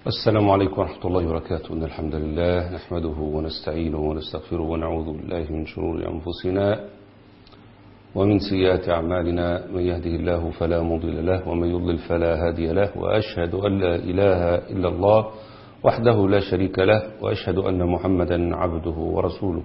السلام عليكم ورحمة الله وبركاته إن الحمد لله نحمده ونستعينه ونستغفره ونعوذ بالله من شرور أنفسنا ومن سيئات أعمالنا من يهده الله فلا مضل له ومن يضلل فلا هادي له وأشهد أن لا إله إلا الله وحده لا شريك له وأشهد أن محمدا عبده ورسوله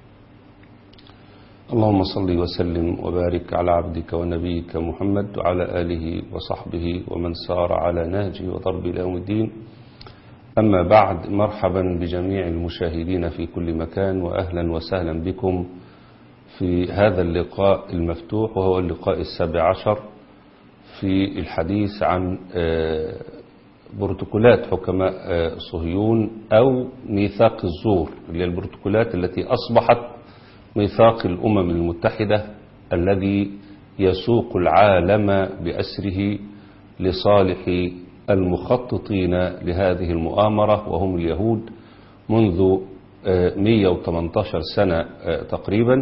اللهم صل وسلم وبارك على عبدك ونبيك محمد وعلى آله وصحبه ومن سار على نهجه وضرب إلى يوم الدين أما بعد مرحبا بجميع المشاهدين في كل مكان وأهلا وسهلا بكم في هذا اللقاء المفتوح وهو اللقاء السابع عشر في الحديث عن بروتوكولات حكماء صهيون أو ميثاق الزور اللي هي البروتوكولات التي أصبحت ميثاق الأمم المتحدة الذي يسوق العالم بأسره لصالح المخططين لهذه المؤامرة وهم اليهود منذ 118 سنة تقريبا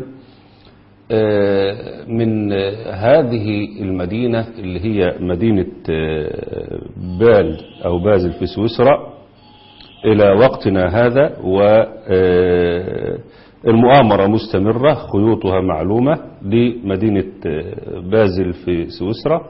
من هذه المدينة اللي هي مدينة بال أو بازل في سويسرا إلى وقتنا هذا والمؤامرة مستمرة خيوطها معلومة لمدينة بازل في سويسرا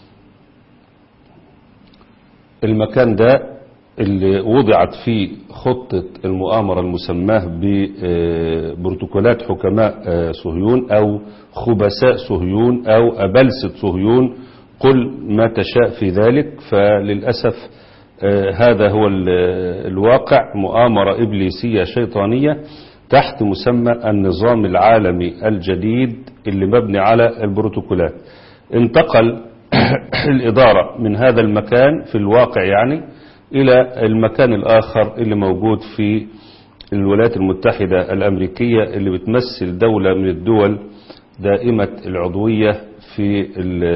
المكان ده اللي وضعت فيه خطة المؤامرة المسماه ببروتوكولات حكماء صهيون أو خبثاء صهيون أو أبلسة صهيون قل ما تشاء في ذلك فللأسف هذا هو الواقع مؤامرة إبليسية شيطانية تحت مسمى النظام العالمي الجديد اللي مبني على البروتوكولات انتقل الإدارة من هذا المكان في الواقع يعني إلى المكان الآخر اللي موجود في الولايات المتحدة الأمريكية اللي بتمثل دولة من الدول دائمة العضوية في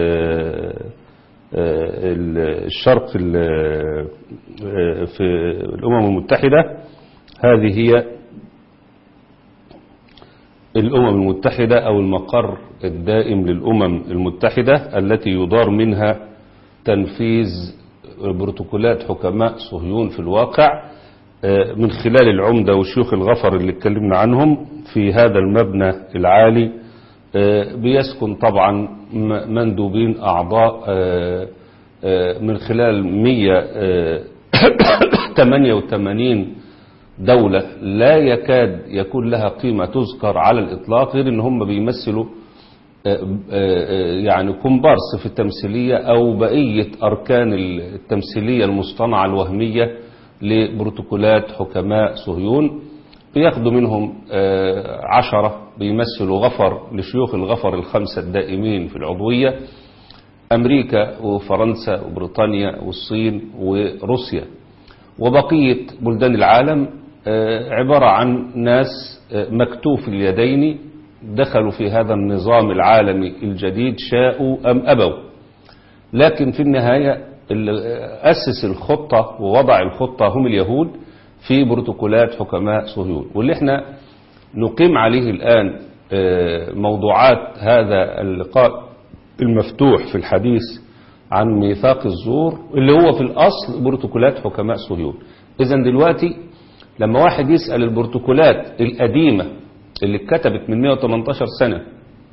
الشرق في الأمم المتحدة هذه هي الأمم المتحدة أو المقر الدائم للأمم المتحدة التي يدار منها تنفيذ بروتوكولات حكماء صهيون في الواقع من خلال العمدة وشيوخ الغفر اللي اتكلمنا عنهم في هذا المبنى العالي بيسكن طبعا مندوبين أعضاء من خلال 188 دولة لا يكاد يكون لها قيمة تذكر على الإطلاق غير ان هم بيمثلوا يعني كومبارس في التمثيلية أو بقية أركان التمثيلية المصطنعة الوهمية لبروتوكولات حكماء صهيون بياخدوا منهم عشرة بيمثلوا غفر لشيوخ الغفر الخمسة الدائمين في العضوية أمريكا وفرنسا وبريطانيا والصين وروسيا وبقية بلدان العالم عبارة عن ناس مكتوف اليدين دخلوا في هذا النظام العالمي الجديد شاءوا أم أبوا لكن في النهاية اللي أسس الخطة ووضع الخطة هم اليهود في بروتوكولات حكماء صهيون واللي احنا نقيم عليه الآن موضوعات هذا اللقاء المفتوح في الحديث عن ميثاق الزور اللي هو في الأصل بروتوكولات حكماء صهيون إذا دلوقتي لما واحد يسأل البروتوكولات القديمة اللي اتكتبت من 118 سنة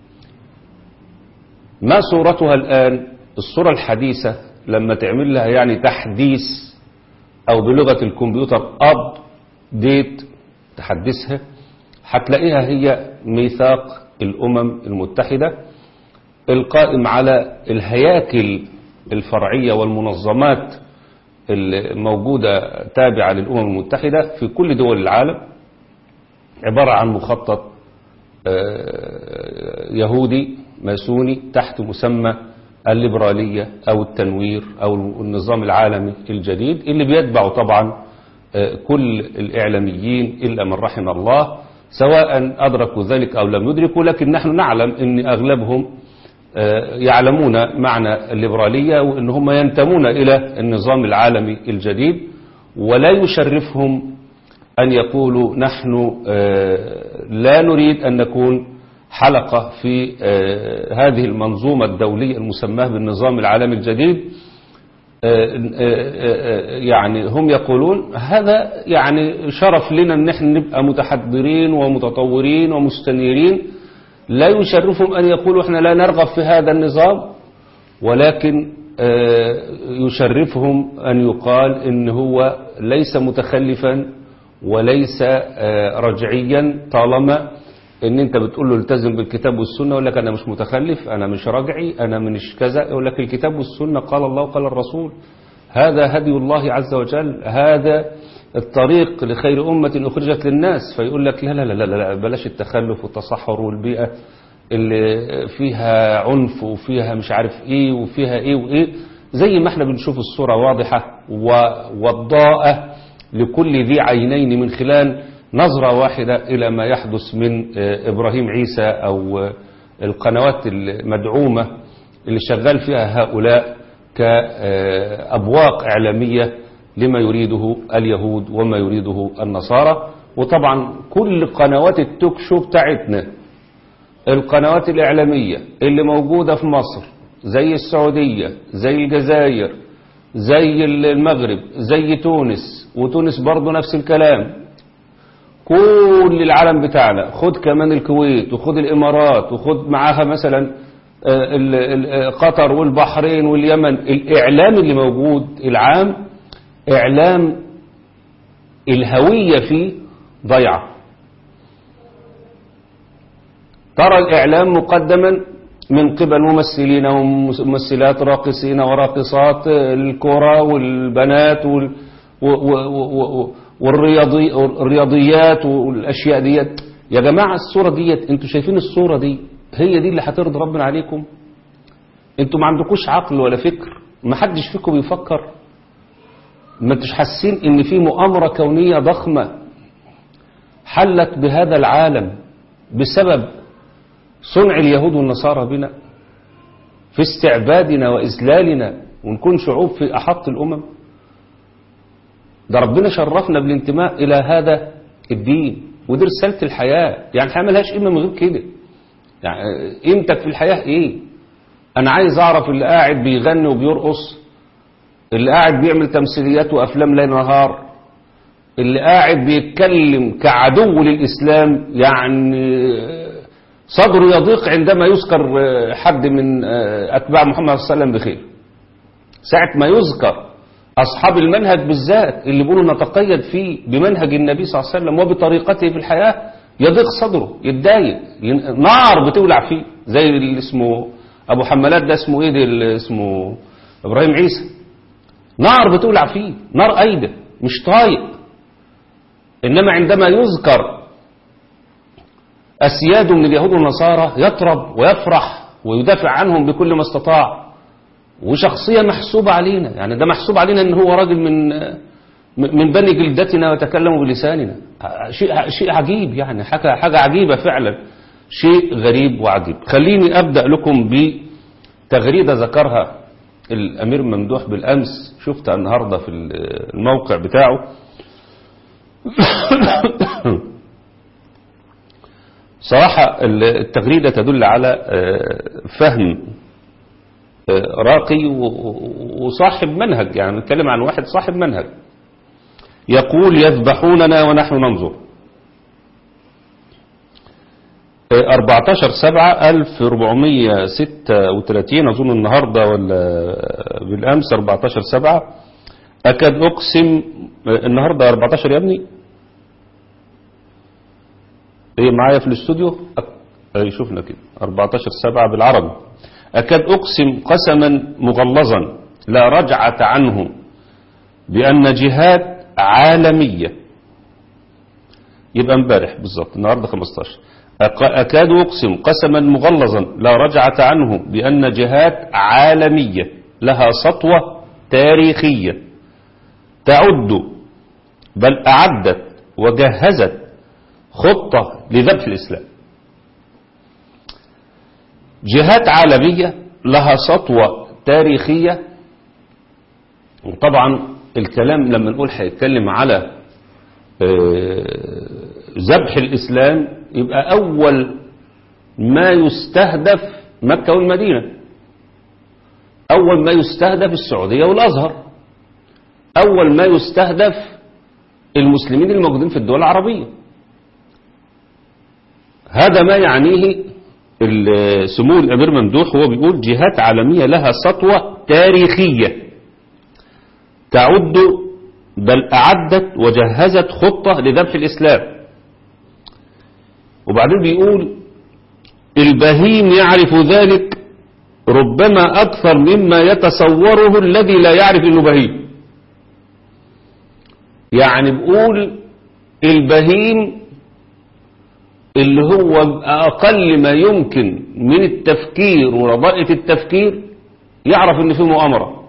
ما صورتها الآن الصورة الحديثة لما تعمل لها يعني تحديث أو بلغة الكمبيوتر أب ديت تحدثها هتلاقيها هي ميثاق الأمم المتحدة القائم على الهياكل الفرعية والمنظمات الموجودة تابعة للأمم المتحدة في كل دول العالم عبارة عن مخطط يهودي ماسوني تحت مسمى الليبرالية أو التنوير أو النظام العالمي الجديد اللي بيتبعه طبعا كل الإعلاميين إلا من رحم الله سواء أدركوا ذلك أو لم يدركوا لكن نحن نعلم أن أغلبهم يعلمون معنى الليبرالية وأن هم ينتمون إلى النظام العالمي الجديد ولا يشرفهم أن يقولوا نحن لا نريد أن نكون حلقة في هذه المنظومة الدولية المسماة بالنظام العالمي الجديد يعني هم يقولون هذا يعني شرف لنا ان احنا نبقى متحضرين ومتطورين ومستنيرين لا يشرفهم ان يقولوا احنا لا نرغب في هذا النظام ولكن يشرفهم ان يقال ان هو ليس متخلفا وليس رجعيا طالما ان انت بتقول له التزم بالكتاب والسنه يقول لك انا مش متخلف انا مش رجعي انا مش كذا يقول لك الكتاب والسنه قال الله وقال الرسول هذا هدي الله عز وجل هذا الطريق لخير أمة أخرجت للناس فيقول لك لا لا لا لا, لا بلاش التخلف والتصحر والبيئة اللي فيها عنف وفيها مش عارف ايه وفيها ايه وايه زي ما احنا بنشوف الصورة واضحة ووضاءة لكل ذي عينين من خلال نظرة واحدة إلى ما يحدث من إبراهيم عيسى أو القنوات المدعومة اللي شغال فيها هؤلاء كأبواق إعلامية لما يريده اليهود وما يريده النصارى وطبعا كل قنوات التوك شو بتاعتنا القنوات الإعلامية اللي موجودة في مصر زي السعودية زي الجزائر زي المغرب زي تونس وتونس برضو نفس الكلام كل العالم بتاعنا خد كمان الكويت وخد الإمارات وخد معاها مثلا قطر والبحرين واليمن الإعلام اللي موجود العام إعلام الهوية فيه ضيعة ترى الإعلام مقدما من قبل ممثلين وممثلات راقصين وراقصات الكرة والبنات وال والرياضي والرياضيات والأشياء ديت يا جماعة الصورة ديت انتوا شايفين الصورة دي هي دي اللي هترضي ربنا عليكم انتوا ما عندكوش عقل ولا فكر ما حدش فيكم بيفكر ما انتوش حاسين ان في مؤامرة كونية ضخمة حلت بهذا العالم بسبب صنع اليهود والنصارى بنا في استعبادنا وإذلالنا ونكون شعوب في أحط الأمم ده ربنا شرفنا بالانتماء إلى هذا الدين ودي رسالة الحياة يعني الحياة ملهاش قيمة من غير كده يعني قيمتك في الحياة ايه انا عايز اعرف اللي قاعد بيغني وبيرقص اللي قاعد بيعمل تمثيليات وافلام ليل نهار اللي قاعد بيتكلم كعدو للاسلام يعني صدره يضيق عندما يذكر حد من اتباع محمد صلى الله عليه وسلم بخير ساعة ما يذكر أصحاب المنهج بالذات اللي بيقولوا نتقيد فيه بمنهج النبي صلى الله عليه وسلم وبطريقته في الحياة يضيق صدره يتضايق نار بتولع فيه زي اللي اسمه أبو حمالات ده اسمه إيه ده اللي اسمه إبراهيم عيسى نار بتولع فيه نار أيدة مش طايق إنما عندما يذكر أسياد من اليهود والنصارى يطرب ويفرح ويدافع عنهم بكل ما استطاع وشخصية محسوبة علينا يعني ده محسوب علينا ان هو راجل من من بني جلدتنا وتكلم بلساننا شيء شيء عجيب يعني حاجة حاجة عجيبة فعلا شيء غريب وعجيب خليني أبدأ لكم بتغريدة ذكرها الأمير ممدوح بالأمس شفتها النهاردة في الموقع بتاعه صراحة التغريدة تدل على فهم راقي وصاحب منهج يعني نتكلم عن واحد صاحب منهج يقول يذبحوننا ونحن ننظر 14 7 1436 أظن النهاردة ولا بالأمس 14 7 أكاد أقسم النهاردة 14 يا ابني ايه معايا في الاستوديو اي شوفنا كده 14 7 بالعربي أكاد أقسم قسما مغلظا لا رجعة عنه بأن جهات عالمية يبقى امبارح بالظبط النهاردة 15 أكاد أقسم قسما مغلظا لا رجعة عنه بأن جهات عالمية لها سطوة تاريخية تعد بل أعدت وجهزت خطة لذبح الإسلام جهات عالمية لها سطوة تاريخية وطبعا الكلام لما نقول هيتكلم على ذبح الإسلام يبقى أول ما يستهدف مكة والمدينة أول ما يستهدف السعودية والأزهر أول ما يستهدف المسلمين الموجودين في الدول العربية هذا ما يعنيه سمو الأمير ممدوح هو بيقول جهات عالمية لها سطوة تاريخية تعد بل أعدت وجهزت خطة لذبح الإسلام وبعدين بيقول البهيم يعرف ذلك ربما أكثر مما يتصوره الذي لا يعرف أنه بهيم يعني بقول البهيم اللي هو أقل ما يمكن من التفكير ورضائة التفكير يعرف أن في مؤامرة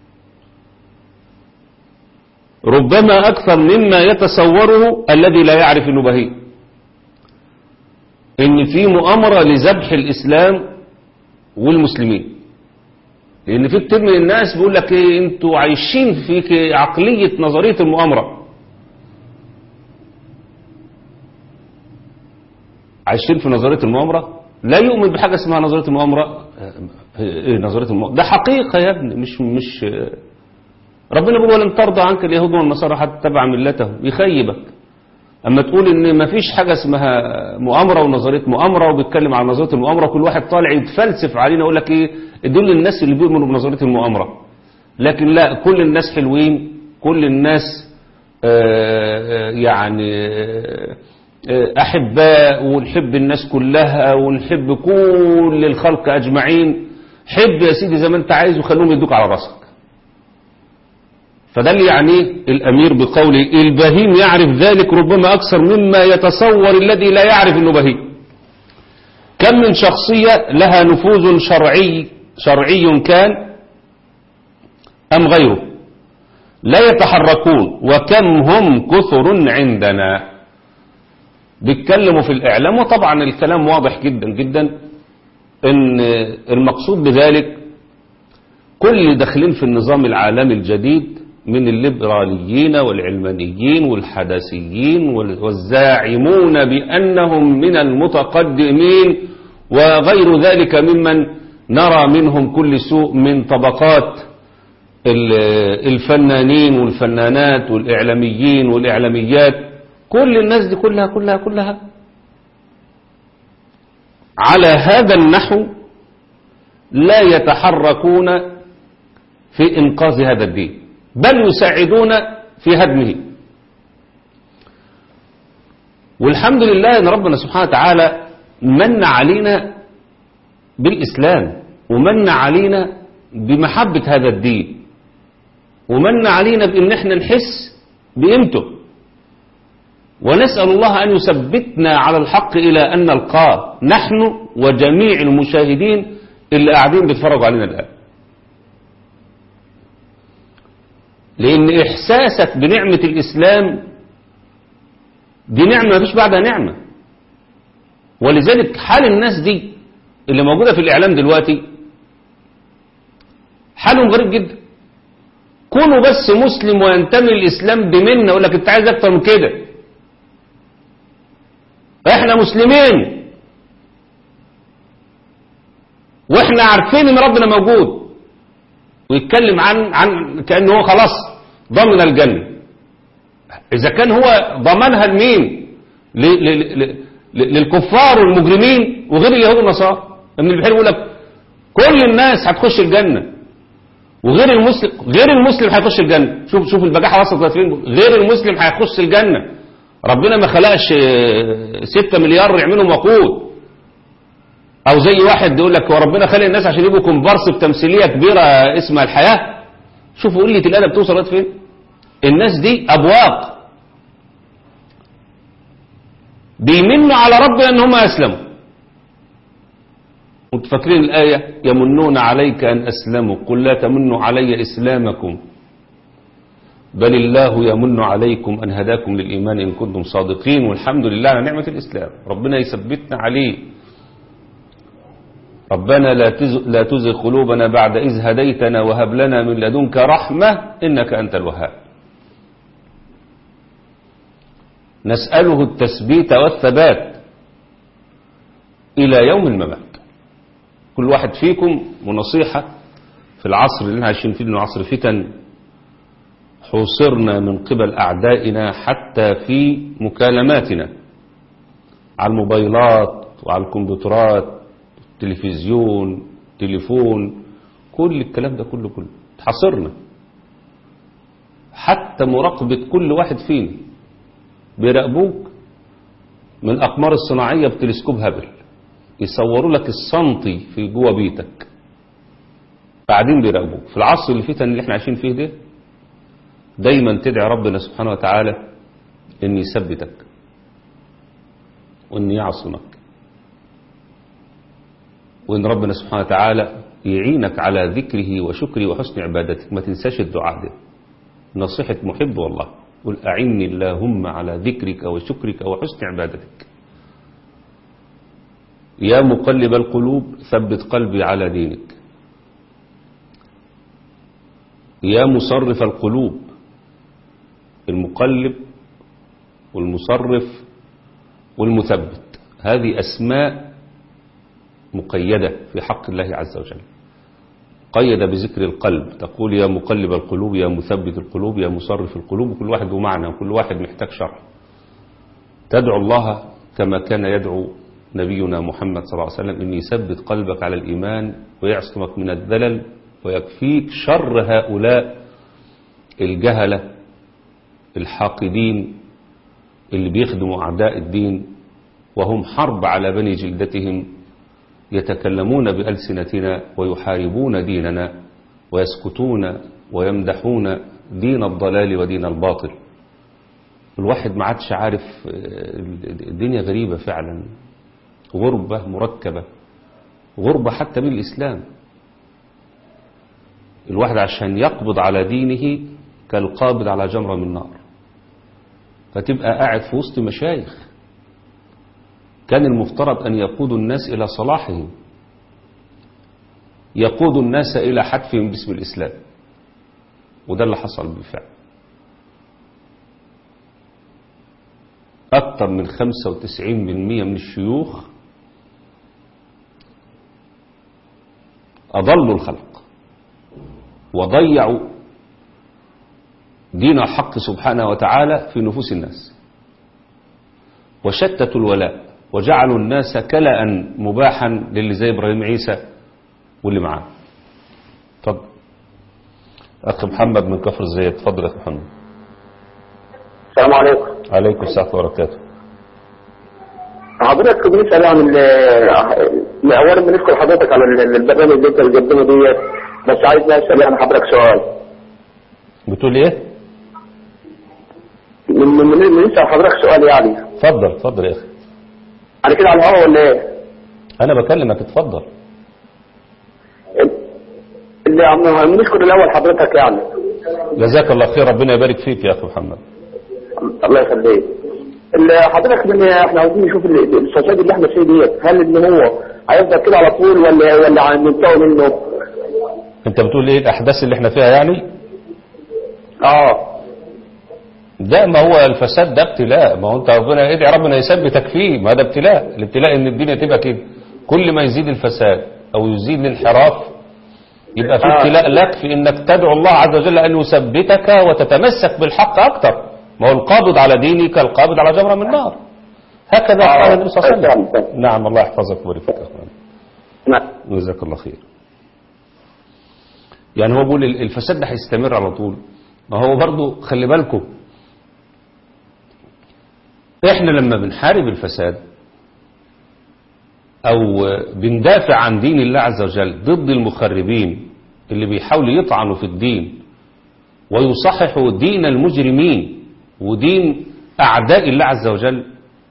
ربما أكثر مما يتصوره الذي لا يعرف أنه بهيم ان في مؤامرة لذبح الاسلام والمسلمين لان في كتير من الناس بيقول لك ايه انتوا عايشين في عقلية نظرية المؤامرة عايشين في نظرية المؤامرة لا يؤمن بحاجة اسمها نظرية المؤامرة ايه نظرية المؤامرة ده حقيقة يا ابني مش مش ربنا بيقول ولن ترضى عنك اليهود والنصارى حتى تتبع ملته يخيبك اما تقول ان ما فيش حاجة اسمها مؤامرة ونظرية مؤامرة وبيتكلم عن نظرية المؤامرة كل واحد طالع يتفلسف علينا يقول لك ايه دول الناس اللي بيؤمنوا بنظرية المؤامرة لكن لا كل الناس حلوين كل الناس آآ آآ يعني آآ احباء ونحب الناس كلها ونحب كل الخلق اجمعين حب يا سيدي زي ما انت عايز وخلوهم يدوك على راسك فده اللي يعنيه الأمير بقوله البهيم يعرف ذلك ربما أكثر مما يتصور الذي لا يعرف أنه بهيم كم من شخصية لها نفوذ شرعي شرعي كان أم غيره لا يتحركون وكم هم كثر عندنا بيتكلموا في الإعلام وطبعا الكلام واضح جدا جدا ان المقصود بذلك كل داخلين في النظام العالمي الجديد من الليبراليين والعلمانيين والحداثيين والزاعمون بأنهم من المتقدمين وغير ذلك ممن نرى منهم كل سوء من طبقات الفنانين والفنانات والإعلاميين والإعلاميات كل الناس دي كلها كلها كلها على هذا النحو لا يتحركون في إنقاذ هذا الدين بل يساعدون في هدمه والحمد لله ان ربنا سبحانه وتعالى من علينا بالإسلام ومن علينا بمحبة هذا الدين ومن علينا بأن احنا نحس بقيمته ونسأل الله أن يثبتنا على الحق إلى أن نلقاه نحن وجميع المشاهدين اللي قاعدين بيتفرجوا علينا الآن لأن إحساسك بنعمة الإسلام دي نعمة ما فيش بعدها نعمة ولذلك حال الناس دي اللي موجودة في الإعلام دلوقتي حالهم غريب جدا كونه بس مسلم وينتمي للإسلام بمنة يقول لك أنت عايز أكتر من كده احنا مسلمين واحنا عارفين ان ربنا موجود ويتكلم عن عن كانه هو خلاص ضمن الجنه اذا كان هو ضمنها لمين للكفار والمجرمين وغير اليهود والنصارى ابن البحير يقول لك كل الناس هتخش الجنه وغير المسلم غير المسلم هيخش الجنه شوف شوف البجاحه وصلت فين غير المسلم هيخش الجنه ربنا ما خلقش ستة مليار يعملوا وقود او زي واحد يقول لك هو ربنا خلق الناس عشان يبقوا كومبارس بتمثيليه كبيره اسمها الحياه شوفوا قله الادب توصل لغايه فين الناس دي ابواق بيمنوا على ربنا ان هم اسلموا وانتوا فاكرين الايه يمنون عليك ان اسلموا قل لا تمنوا علي اسلامكم بل الله يمن عليكم أن هداكم للإيمان إن كنتم صادقين والحمد لله على نعمة الإسلام ربنا يثبتنا عليه ربنا لا لا تزغ قلوبنا بعد إذ هديتنا وهب لنا من لدنك رحمة إنك أنت الوهاب نسأله التثبيت والثبات إلى يوم الممات كل واحد فيكم ونصيحة في العصر اللي احنا عايشين فيه انه عصر فتن حوصرنا من قبل أعدائنا حتى في مكالماتنا على الموبايلات وعلى الكمبيوترات التلفزيون تليفون كل الكلام ده كله كله حصرنا حتى مراقبة كل واحد فينا بيراقبوك من الأقمار الصناعية بتلسكوب هابل يصوروا لك السنتي في جوه بيتك قاعدين بيراقبوك في العصر اللي فتن اللي احنا عايشين فيه ده دايما تدعي ربنا سبحانه وتعالى ان يثبتك وان يعصمك وان ربنا سبحانه وتعالى يعينك على ذكره وشكره وحسن عبادتك ما تنساش الدعاء ده نصيحة محب والله قل أعني اللهم على ذكرك وشكرك وحسن عبادتك يا مقلب القلوب ثبت قلبي على دينك يا مصرف القلوب المقلب والمصرف والمثبت هذه أسماء مقيدة في حق الله عز وجل قيد بذكر القلب تقول يا مقلب القلوب يا مثبت القلوب يا مصرف القلوب وكل واحد له معنى وكل واحد محتاج شرح تدعو الله كما كان يدعو نبينا محمد صلى الله عليه وسلم أن يثبت قلبك على الإيمان ويعصمك من الذلل ويكفيك شر هؤلاء الجهلة الحاقدين اللي بيخدموا أعداء الدين وهم حرب على بني جلدتهم يتكلمون بألسنتنا ويحاربون ديننا ويسكتون ويمدحون دين الضلال ودين الباطل الواحد ما عادش عارف الدنيا غريبة فعلا غربة مركبة غربة حتى من الإسلام الواحد عشان يقبض على دينه كالقابض على جمرة من نار فتبقى قاعد في وسط مشايخ كان المفترض أن يقودوا الناس إلى صلاحهم يقود الناس إلى حتفهم باسم الإسلام وده اللي حصل بالفعل أكثر من 95% من الشيوخ أضلوا الخلق وضيعوا دين الحق سبحانه وتعالى في نفوس الناس وشتتوا الولاء وجعلوا الناس كلأ مباحا للي زي إبراهيم عيسى واللي معاه اتفضل أخ محمد من كفر الزيت اتفضل يا أخ محمد السلام عليكم عليكم السلام وبركاته حضرتك بنسأل عن ال- أولا بنشكر حضرتك على ال- البرنامج اللي أنت بتقدمه ديت بس عايز أسأل عن حضرتك سؤال بتقول ايه من من من بنسأل حضرتك سؤال يعني اتفضل اتفضل يا اخي أنا كده على الهوا ولا إيه؟ انا بكلمك اتفضل اللي عم بنشكر الأول حضرتك يعني جزاك الله خير ربنا يبارك فيك يا اخي محمد الله يخليك اللي حضرتك من احنا عاوزين نشوف ال- الفساد اللي احنا فيه ديت هل ان هو هيفضل كده على طول ولا ولا هننتهي منه؟ انت بتقول ايه الاحداث اللي احنا فيها يعني اه ده ما هو الفساد ده ابتلاء ما هو انت ربنا ادعي ربنا يثبتك فيه ما ده ابتلاء الابتلاء ان الدنيا تبقى كده كل ما يزيد الفساد او يزيد الانحراف يبقى في آه. ابتلاء لك في انك تدعو الله عز وجل ان يثبتك وتتمسك بالحق اكتر ما هو القابض على دينك القابض على جمرة من النار هكذا آه. قال النبي صلى الله عليه فاهم، وسلم فاهم. نعم الله يحفظك ويبارك فيك يا اخوان نعم جزاك الله خير يعني هو بيقول الفساد ده هيستمر على طول ما هو برضو خلي بالكم احنا لما بنحارب الفساد او بندافع عن دين الله عز وجل ضد المخربين اللي بيحاولوا يطعنوا في الدين ويصححوا دين المجرمين ودين اعداء الله عز وجل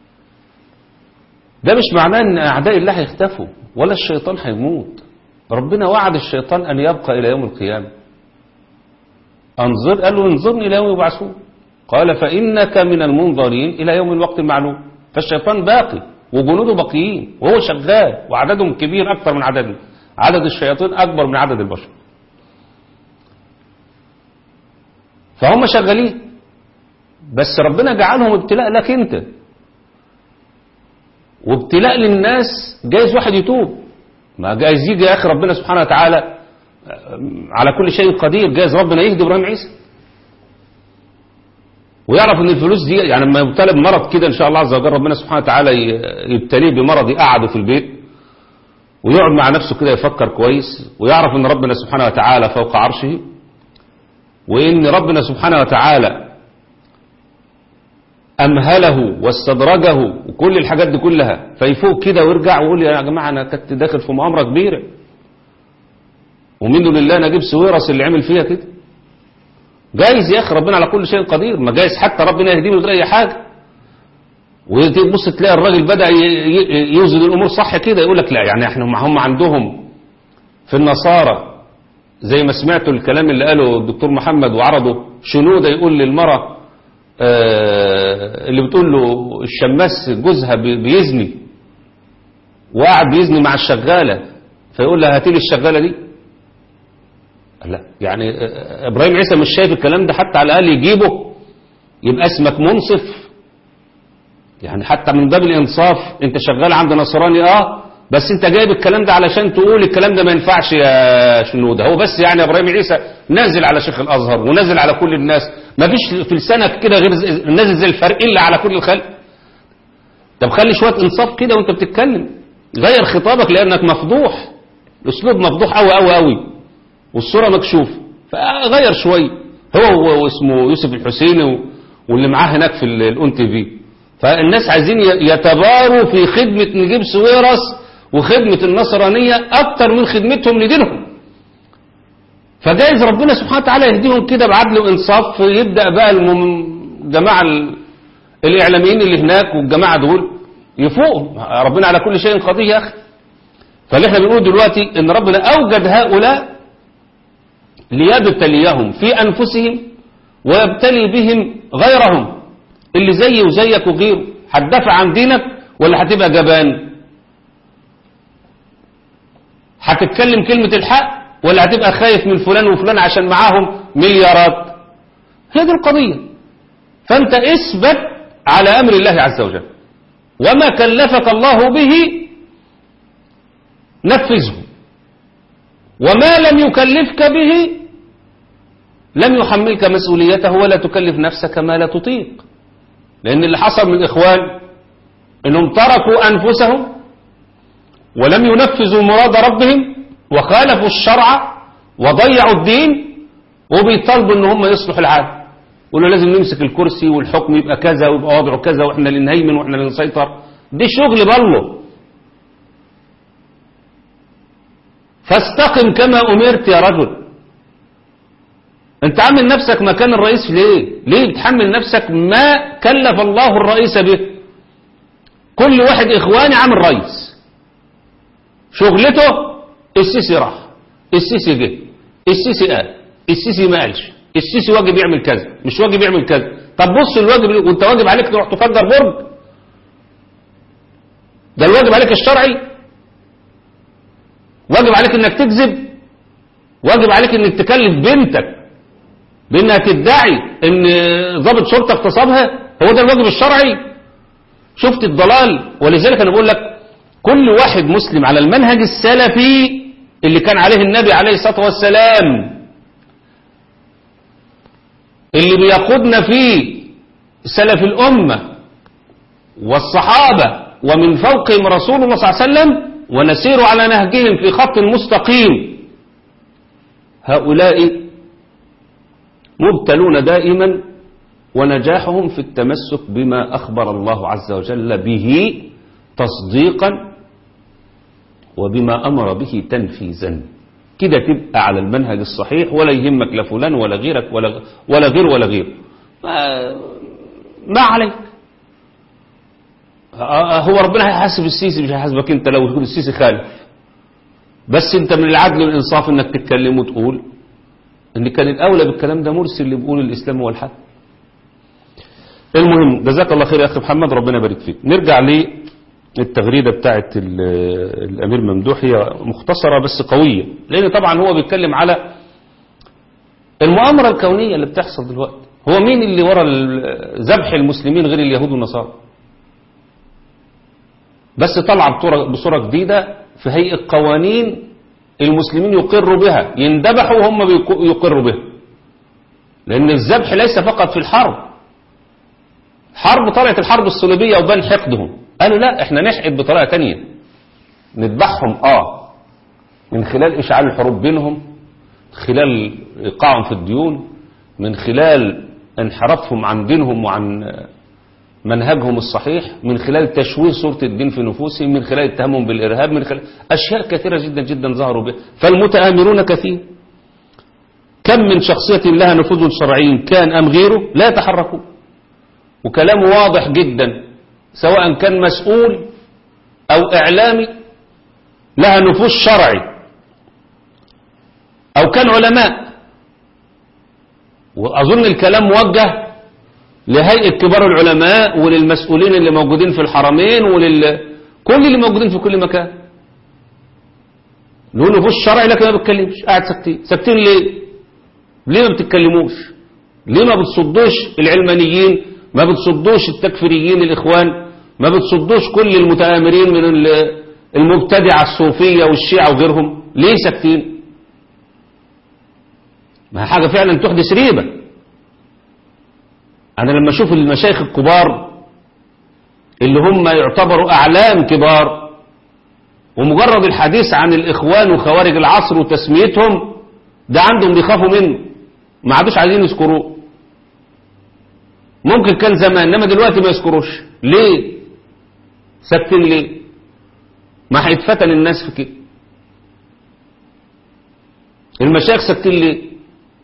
ده مش معناه ان اعداء الله هيختفوا ولا الشيطان هيموت ربنا وعد الشيطان ان يبقى الى يوم القيامه انظر قال له انظرني الى يوم يبعثون قال فانك من المنظرين الى يوم الوقت المعلوم فالشيطان باقي وجنوده باقيين وهو شغال وعددهم كبير اكثر من عددنا عدد الشياطين اكبر من عدد البشر فهم شغالين بس ربنا جعلهم ابتلاء لك انت وابتلاء للناس جايز واحد يتوب ما جايز يجي يا اخي ربنا سبحانه وتعالى على كل شيء قدير جايز ربنا يهدي ابراهيم عيسى ويعرف ان الفلوس دي يعني لما يبتلى بمرض كده ان شاء الله عز وجل ربنا سبحانه وتعالى يبتليه بمرض يقعده في البيت ويقعد مع نفسه كده يفكر كويس ويعرف ان ربنا سبحانه وتعالى فوق عرشه وان ربنا سبحانه وتعالى امهله واستدرجه وكل الحاجات دي كلها فيفوق كده ويرجع ويقول يا جماعه انا كنت داخل في مؤامره كبيره ومنه لله نجيب سويرس اللي عمل فيها كده جايز يا اخي ربنا على كل شيء قدير ما جايز حتى ربنا يهديه من غير اي حاجه وتبص تلاقي الراجل بدا يوزن الامور صح كده يقول لك لا يعني احنا هم عندهم في النصارى زي ما سمعتوا الكلام اللي قاله الدكتور محمد وعرضه شنودة يقول للمرأة آه اللي بتقول له الشماس جوزها بيزني وقاعد بيزني مع الشغالة فيقول لها هاتي لي الشغالة دي لا يعني ابراهيم عيسى مش شايف الكلام ده حتى على الاقل يجيبه يبقى اسمك منصف يعني حتى من باب الانصاف انت شغال عند نصراني اه بس انت جايب الكلام ده علشان تقول الكلام ده ما ينفعش يا شنودة هو بس يعني ابراهيم عيسى نازل على شيخ الازهر ونازل على كل الناس ما فيش في لسانك كده غير نازل زي الفرق الا على كل الخلق طب خلي شويه انصاف كده وانت بتتكلم غير خطابك لانك مفضوح الاسلوب مفضوح قوي قوي قوي والصوره مكشوفه فغير شويه هو واسمه يوسف الحسيني واللي معاه هناك في الاون تي في فالناس عايزين يتباروا في خدمه نجيب سويرس وخدمة النصرانية أكتر من خدمتهم لدينهم فجايز ربنا سبحانه وتعالى يهديهم كده بعدل وإنصاف يبدأ بقى الجماعة الإعلاميين اللي هناك والجماعة دول يفوقوا ربنا على كل شيء قدير يا أخي فاللي احنا بنقول دلوقتي ان ربنا أوجد هؤلاء ليبتليهم في أنفسهم ويبتلي بهم غيرهم اللي زي وزيك وغيره هتدافع عن دينك ولا هتبقى جبان هتتكلم كلمة الحق ولا هتبقى خايف من فلان وفلان عشان معاهم مليارات هي دي القضية فانت اثبت على امر الله عز وجل وما كلفك الله به نفذه وما لم يكلفك به لم يحملك مسؤوليته ولا تكلف نفسك ما لا تطيق لان اللي حصل من الاخوان انهم تركوا انفسهم ولم ينفذوا مراد ربهم وخالفوا الشرع وضيعوا الدين وبيطالبوا ان هم يصلحوا العالم يقولوا لازم نمسك الكرسي والحكم يبقى كذا ويبقى وضعه كذا واحنا اللي نهيمن واحنا اللي نسيطر دي شغل بالله فاستقم كما امرت يا رجل انت عامل نفسك مكان الرئيس ليه ليه بتحمل نفسك ما كلف الله الرئيس به كل واحد اخواني عامل رئيس شغلته السيسي راح السيسي جه السيسي قال السيسي ما قالش السيسي واجب يعمل كذا مش واجب يعمل كذا طب بص الواجب وانت واجب عليك تروح تفجر برج ده الواجب عليك الشرعي واجب عليك انك تكذب واجب عليك انك تكلف بنتك بانها تدعي ان ضابط شرطه اغتصبها هو ده الواجب الشرعي شفت الضلال ولذلك انا بقول لك كل واحد مسلم على المنهج السلفي اللي كان عليه النبي عليه الصلاة والسلام اللي بيقودنا فيه سلف الأمة والصحابة ومن فوقهم رسول الله صلى الله عليه وسلم ونسير على نهجهم في خط مستقيم هؤلاء مبتلون دائما ونجاحهم في التمسك بما أخبر الله عز وجل به تصديقا وبما أمر به تنفيذا كده تبقى على المنهج الصحيح ولا يهمك لا فلان ولا غيرك ولا, ولا غير ولا غير ما, ما عليك هو ربنا هيحاسب السيسي مش هيحاسبك انت لو يكون السيسي خالف بس انت من العدل والانصاف انك تتكلم وتقول ان كان الاولى بالكلام ده مرسي اللي بيقول الاسلام هو الحق المهم جزاك الله خير يا اخي محمد ربنا يبارك فيك نرجع للتغريده بتاعه الامير ممدوح هي مختصره بس قويه لان طبعا هو بيتكلم على المؤامره الكونيه اللي بتحصل دلوقتي هو مين اللي ورا ذبح المسلمين غير اليهود والنصارى بس طلع بصوره جديده في هيئه قوانين المسلمين يقروا بها يندبحوا وهم بيق- يقروا بها لأن الذبح ليس فقط في الحرب حرب طلعت الحرب الصليبية وبان حقدهم قالوا لا احنا نحقد بطريقة تانية نذبحهم اه من خلال اشعال الحروب بينهم خلال ايقاعهم في الديون من خلال انحرافهم عن دينهم وعن منهجهم الصحيح من خلال تشويه صورة الدين في نفوسهم من خلال اتهامهم بالإرهاب من خلال أشياء كثيرة جدا جدا ظهروا بها فالمتآمرون كثير كم من شخصية لها نفوذ شرعي كان أم غيره لا يتحركوا وكلامه واضح جدا سواء كان مسؤول أو إعلامي لها نفوذ شرعي أو كان علماء وأظن الكلام موجه لهيئة كبار العلماء وللمسؤولين اللي موجودين في الحرمين ولل كل اللي موجودين في كل مكان له نفوذ شرعي لكن ما بتكلمش قاعد ساكتين ساكتين ليه ليه ما بتتكلموش ليه ما بتصدوش العلمانيين ما بتصدوش التكفيريين الإخوان ما بتصدوش كل المتآمرين من ال- المبتدعة الصوفية والشيعة وغيرهم ليه ساكتين ما هي حاجة فعلا تحدث ريبة أنا لما أشوف المشايخ الكبار اللي هم يعتبروا أعلام كبار ومجرد الحديث عن الإخوان وخوارج العصر وتسميتهم ده عندهم بيخافوا منه ما عادوش عايزين يذكروه ممكن كان زمان انما دلوقتي ما يذكروش ليه ساكتين ليه ما هيتفتن الناس في كده المشايخ ساكتين ليه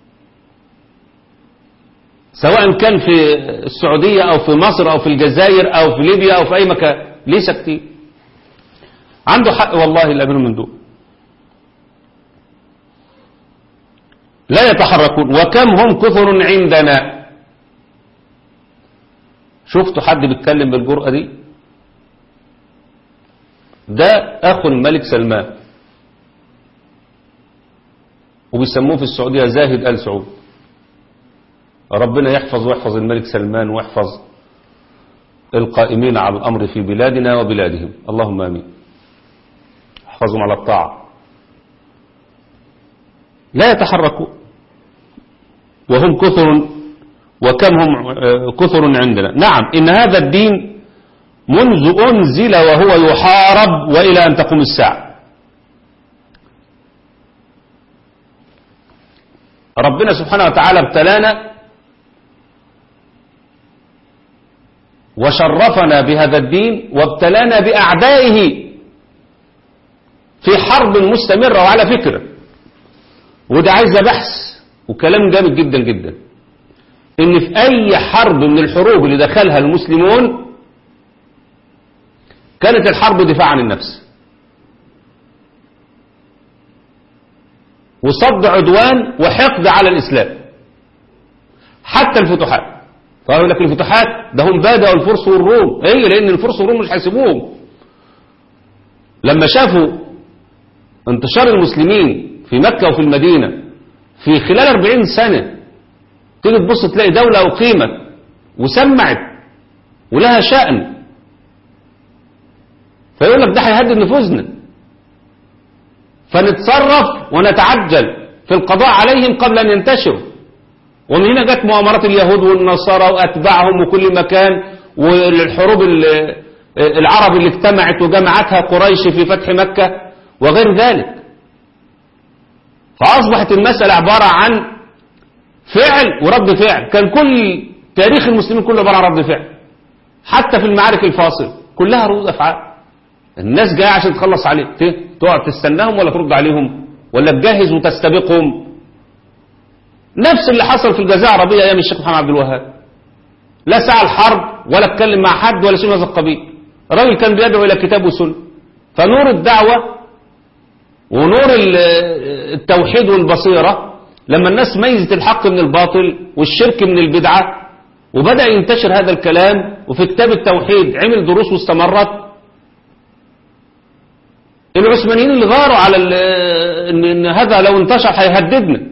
سواء كان في السعودية أو في مصر أو في الجزائر أو في ليبيا أو في أي مكان ليه ساكتين عنده حق والله الأمير من دول لا يتحركون وكم هم كثر عندنا شفتوا حد بيتكلم بالجرأة دي ده أخو الملك سلمان وبيسموه في السعودية زاهد آل سعود ربنا يحفظ ويحفظ الملك سلمان ويحفظ القائمين على الأمر في بلادنا وبلادهم اللهم آمين احفظهم على الطاعة لا يتحركوا وهم كثر وكم هم آه، كثر عندنا نعم إن هذا الدين منذ أنزل وهو يحارب وإلى أن تقوم الساعة ربنا سبحانه وتعالى ابتلانا وشرفنا بهذا الدين وابتلانا بأعدائه في حرب مستمرة وعلى فكرة وده عايزة بحث وكلام جامد جدا جدا ان في اي حرب من الحروب اللي دخلها المسلمون كانت الحرب دفاع عن النفس وصد عدوان وحقد على الاسلام حتى الفتوحات فقالوا لك الفتوحات ده هم بدأوا الفرس والروم ايه لان الفرس والروم مش هيسيبوهم لما شافوا انتشار المسلمين في مكة وفي المدينة في خلال 40 سنة تيجي تبص تلاقي دولة أقيمت وسمعت ولها شأن فيقول لك ده هيهدد نفوذنا فنتصرف ونتعجل في القضاء عليهم قبل أن ينتشروا ومن هنا جت مؤامرات اليهود والنصارى وأتباعهم وكل مكان والحروب ال- العرب اللي اجتمعت وجمعتها قريش في فتح مكة وغير ذلك فأصبحت المسألة عبارة عن فعل ورد فعل كان كل تاريخ المسلمين كله عبارة عن رد فعل حتى في المعارك الفاصل كلها ردود أفعال الناس جاية عشان تخلص عليك ت- تقعد تستناهم ولا ترد عليهم ولا تجهز وتستبقهم نفس اللي حصل في الجزائر العربية أيام الشيخ محمد عبد الوهاب لا سعى الحرب ولا اتكلم مع حد ولا شيء من هذا القبيل الراجل كان بيدعو إلى كتاب وسنة فنور الدعوة ونور ال- التوحيد والبصيرة لما الناس ميزت الحق من الباطل والشرك من البدعة وبدأ ينتشر هذا الكلام وفي كتاب التوحيد عمل دروس واستمرت العثمانيين اللي غاروا على ال- ان إن هذا لو انتشر هيهددنا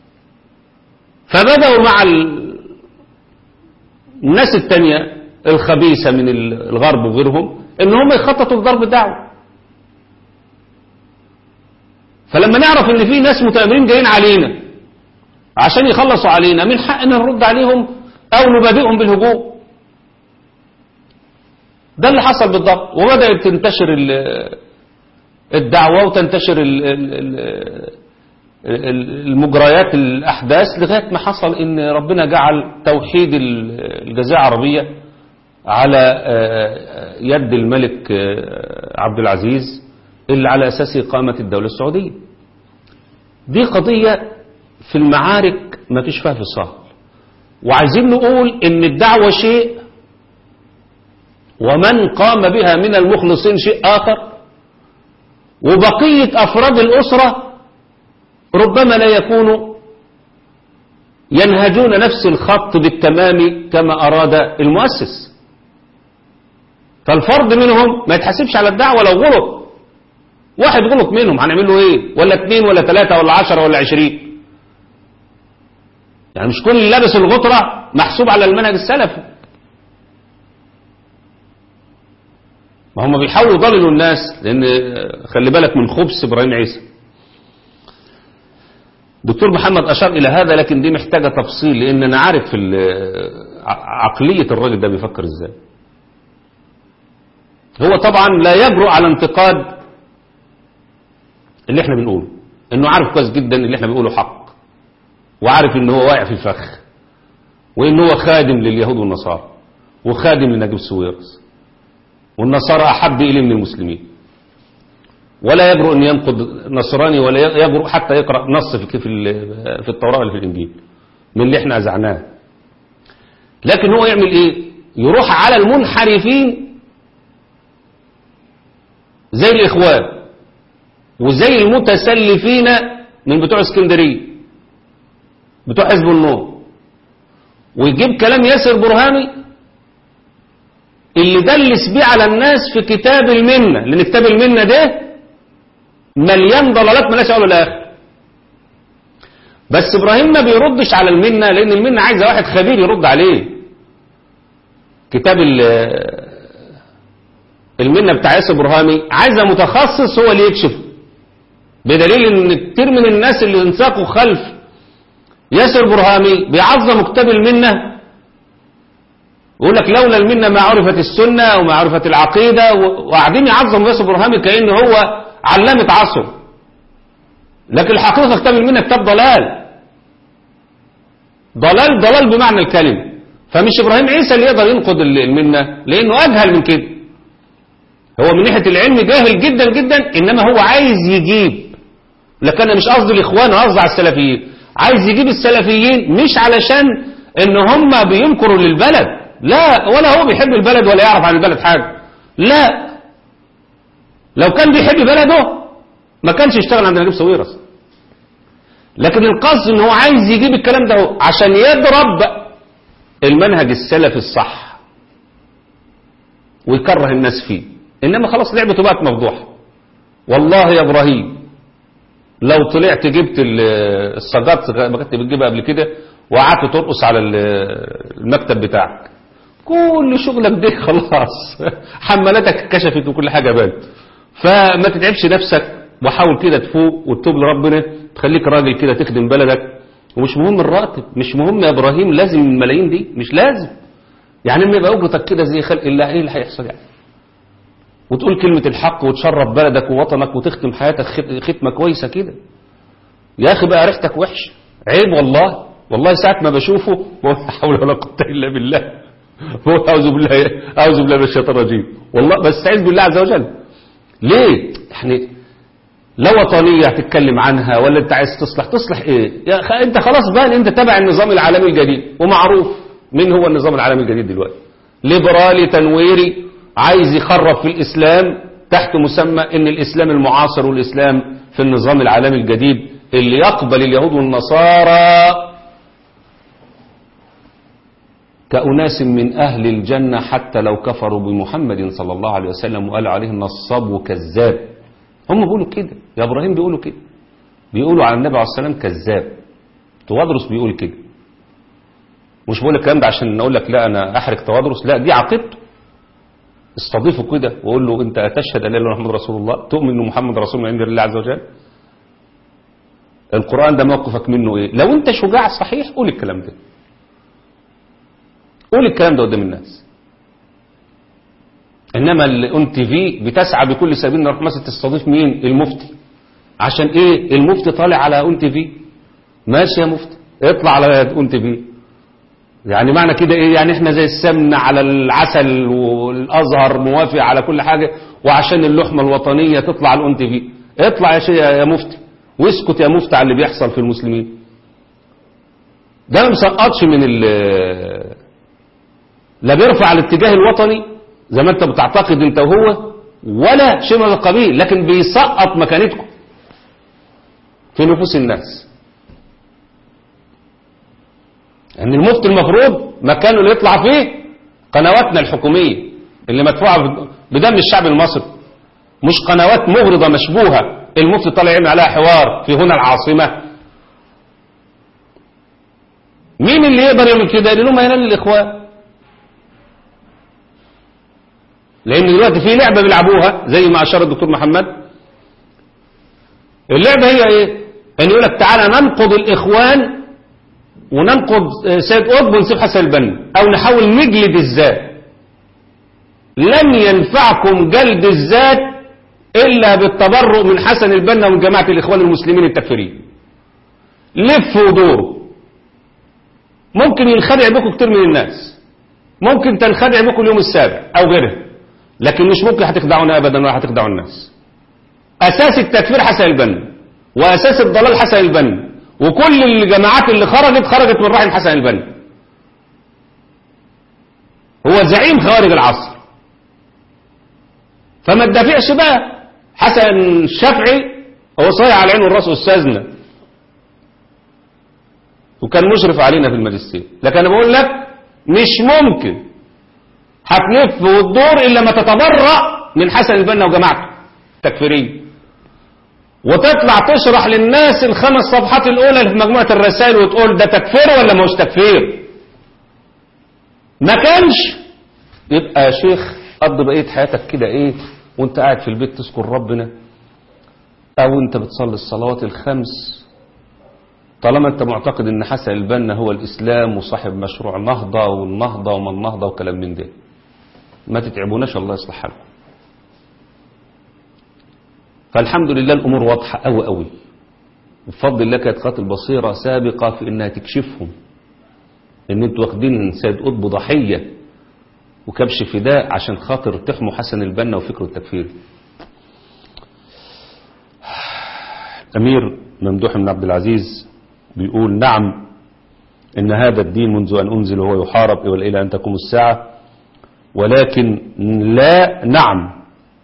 فبدأوا مع ال- الناس التانية الخبيثة من ال- الغرب وغيرهم ان هم يخططوا لضرب الدعوة فلما نعرف ان في ناس متآمرين جايين علينا عشان يخلصوا علينا من حقنا نرد عليهم او نبادئهم بالهجوم ده اللي حصل بالضبط وبدأت تنتشر ال- الدعوة وتنتشر ال- ال- ال- ال- المجريات الأحداث لغاية ما حصل إن ربنا جعل توحيد ال- الجزيرة العربية على آه، يد الملك آه، عبد العزيز اللي على أساسه قامت الدولة السعودية دي قضية في المعارك ما فيش فيها فصال وعايزين نقول إن الدعوة شيء ومن قام بها من المخلصين شيء آخر وبقية أفراد الأسرة ربما لا يكونوا ينهجون نفس الخط بالتمام كما أراد المؤسس فالفرد منهم ما يتحسبش على الدعوة لو غلط واحد غلط منهم هنعمل له ايه ولا اتنين ولا تلاتة ولا عشرة ولا عشرين يعني مش كل اللي لابس الغطرة محسوب على المنهج السلفي ما هم بيحاولوا يضللوا الناس لان خلي بالك من خبث ابراهيم عيسى دكتور محمد اشار الى هذا لكن دي محتاجه تفصيل لان انا عارف ال- ع- عقليه الراجل ده بيفكر ازاي هو طبعا لا يجرؤ على انتقاد اللي احنا بنقوله انه عارف كويس جدا اللي احنا بنقوله حق وعارف ان هو واقع في الفخ وان هو خادم لليهود والنصارى وخادم لنجيب سويرس والنصارى أحب إليه من المسلمين ولا يجرؤ أن ينقد نصراني ولا يجرؤ حتى يقرأ نص في في ال- في التوراة ولا في الإنجيل من اللي احنا أزعناه لكن هو يعمل إيه يروح على المنحرفين زي الإخوان وزي المتسلفين من بتوع اسكندرية بتوع حزب النور ويجيب كلام ياسر برهامي اللي دلس بيه على الناس في كتاب المنة لأن كتاب المنة ده مليان ضلالات ملاش أول ولا آخر بس إبراهيم ما بيردش على المنة لأن المنة عايزة واحد خبير يرد عليه كتاب ال- المنة بتاع ياسر برهامي عايزة متخصص هو اللي يكشف بدليل ان كتير من الناس اللي انساقوا خلف ياسر برهامي بيعظموا كتاب المنة يقول لك لولا المنة ما عرفت السنة وما عرفت العقيدة و- وقاعدين يعظموا ياسر برهامي كأنه هو علامة عصر لكن الحقيقة كتاب المنة كتاب ضلال ضلال ضلال بمعنى الكلمة فمش إبراهيم عيسى اللي يقدر ينقد ال- المنة لأنه أجهل من كده هو من ناحية العلم جاهل جدا جدا إنما هو عايز يجيب لكن أنا مش قصدي الإخوان قصدي على السلفيين عايز يجيب السلفيين مش علشان إن هم بينكروا للبلد لا ولا هو بيحب البلد ولا يعرف عن البلد حاجة لا لو كان بيحب بلده ما كانش يشتغل عند نجيب ساويرس لكن القصد ان هو عايز يجيب الكلام ده عشان يضرب المنهج السلفي الصح ويكره الناس فيه انما خلاص لعبته بقت مفضوحه والله يا ابراهيم لو طلعت جبت ال- السجات ما كنت بتجيبها قبل كده وقعدت ترقص على ال- المكتب بتاعك كل شغلك ده خلاص حملاتك كشفت وكل حاجه بانت فما تتعبش نفسك وحاول كده تفوق وتتوب لربنا تخليك راجل كده تخدم بلدك ومش مهم الراتب مش مهم يا ابراهيم لازم الملايين دي مش لازم يعني لما يبقى اجرتك كده زي خلق الله ايه اللي هيحصل يعني وتقول كلمة الحق وتشرف بلدك ووطنك وتختم حياتك خت- ختمة كويسة كده يا أخي بقى ريحتك وحش عيب والله والله ساعة ما بشوفه بقول لا حول ولا قوة إلا بالله بقول أعوذ بالله أعوذ بالله من الشيطان الرجيم والله بستعيذ بالله عز وجل ليه؟ يعني لا وطنية هتتكلم عنها ولا انت عايز تصلح تصلح ايه يا أخي انت خلاص بقى انت تبع النظام العالمي الجديد ومعروف مين هو النظام العالمي الجديد دلوقتي ليبرالي تنويري عايز يخرب في الاسلام تحت مسمى ان الاسلام المعاصر والاسلام في النظام العالمي الجديد اللي يقبل اليهود والنصارى كأناس من أهل الجنة حتى لو كفروا بمحمد صلى الله عليه وسلم وقال عليه نصاب وكذاب هم بيقولوا كده يا إبراهيم بيقولوا كده بيقولوا على النبي عليه الصلاة والسلام كذاب توادرس بيقول كده مش بقول الكلام ده عشان اقول لك لا انا احرق توادرس لا دي عقيدته استضيفه كده وقول له انت تشهد ان لا اله الا الله محمد رسول الله تؤمن ان محمد رسول من عند الله عز وجل القرآن ده موقفك منه ايه لو انت شجاع صحيح قول الكلام ده قول الكلام ده قدام الناس انما الاون تي في بتسعى بكل سبيل انها مثلا تستضيف مين المفتي عشان ايه المفتي طالع على اون تي في ماشي يا مفتي اطلع على اون تي في يعني معنى كده ايه يعني احنا زي السمنة على العسل والازهر موافق على كل حاجة وعشان اللحمة الوطنية تطلع على الاون تي في اطلع يا شيخ يا مفتي واسكت يا مفتي على اللي بيحصل في المسلمين ده ما مسقطش من ال لا بيرفع الاتجاه الوطني زي ما انت بتعتقد انت وهو ولا شيء من القبيل لكن بيسقط مكانتكم في نفوس الناس ان المفتي المفروض مكانه اللي يطلع فيه قنواتنا الحكومية اللي مدفوعة بدم الشعب المصري مش قنوات مغرضة مشبوهة المفتي طالع يعمل عليها حوار في هنا العاصمة مين اللي يقدر يعمل كده اللي هم هنا الاخوان لان دلوقتي في لعبة بيلعبوها زي ما اشار الدكتور محمد اللعبة هي ايه ان يقول لك تعالى ننقض الاخوان وننقض سيد قطب ونسيب حسن البنا او نحاول نجلد الذات لن ينفعكم جلد الذات الا بالتبرؤ من حسن البنا ومن جماعة الاخوان المسلمين التكفيريين لف ودور ممكن ينخدع بكم كتير من الناس ممكن تنخدع بكم اليوم السابع او غيره لكن مش ممكن هتخدعونا ابدا ولا هتخدعوا الناس اساس التكفير حسن البنا واساس الضلال حسن البنا وكل الجماعات اللي خرجت خرجت من رحم حسن البنا هو زعيم خوارج العصر فما تدافعش بقى حسن الشافعي هو صايع على عينه والراس استاذنا وكان مشرف علينا في الماجستير لكن انا بقول لك مش ممكن هتلف وتدور الا ما تتبرأ من حسن البنا وجماعته تكفيريه وتطلع تشرح للناس الخمس صفحات الاولى في مجموعه الرسائل وتقول ده تكفير ولا مش تكفير ما كانش يبقى يا شيخ قضي بقيه حياتك كده ايه وانت قاعد في البيت تذكر ربنا او انت بتصلي الصلوات الخمس طالما انت معتقد ان حسن البنا هو الاسلام وصاحب مشروع نهضة والنهضة وما النهضة وكلام من ده ما تتعبوناش الله يصلح حالكم فالحمد لله الامور واضحة قوي قوي بفضل الله كانت خط البصيرة سابقة في انها تكشفهم ان انتوا واخدين سيد قطب ضحية وكبش فداء عشان خاطر تحموا حسن البنا وفكره التكفيري امير ممدوح بن عبد العزيز بيقول نعم إن هذا الدين منذ أن أنزل وهو يحارب إلى أن تقوم الساعة ولكن لا نعم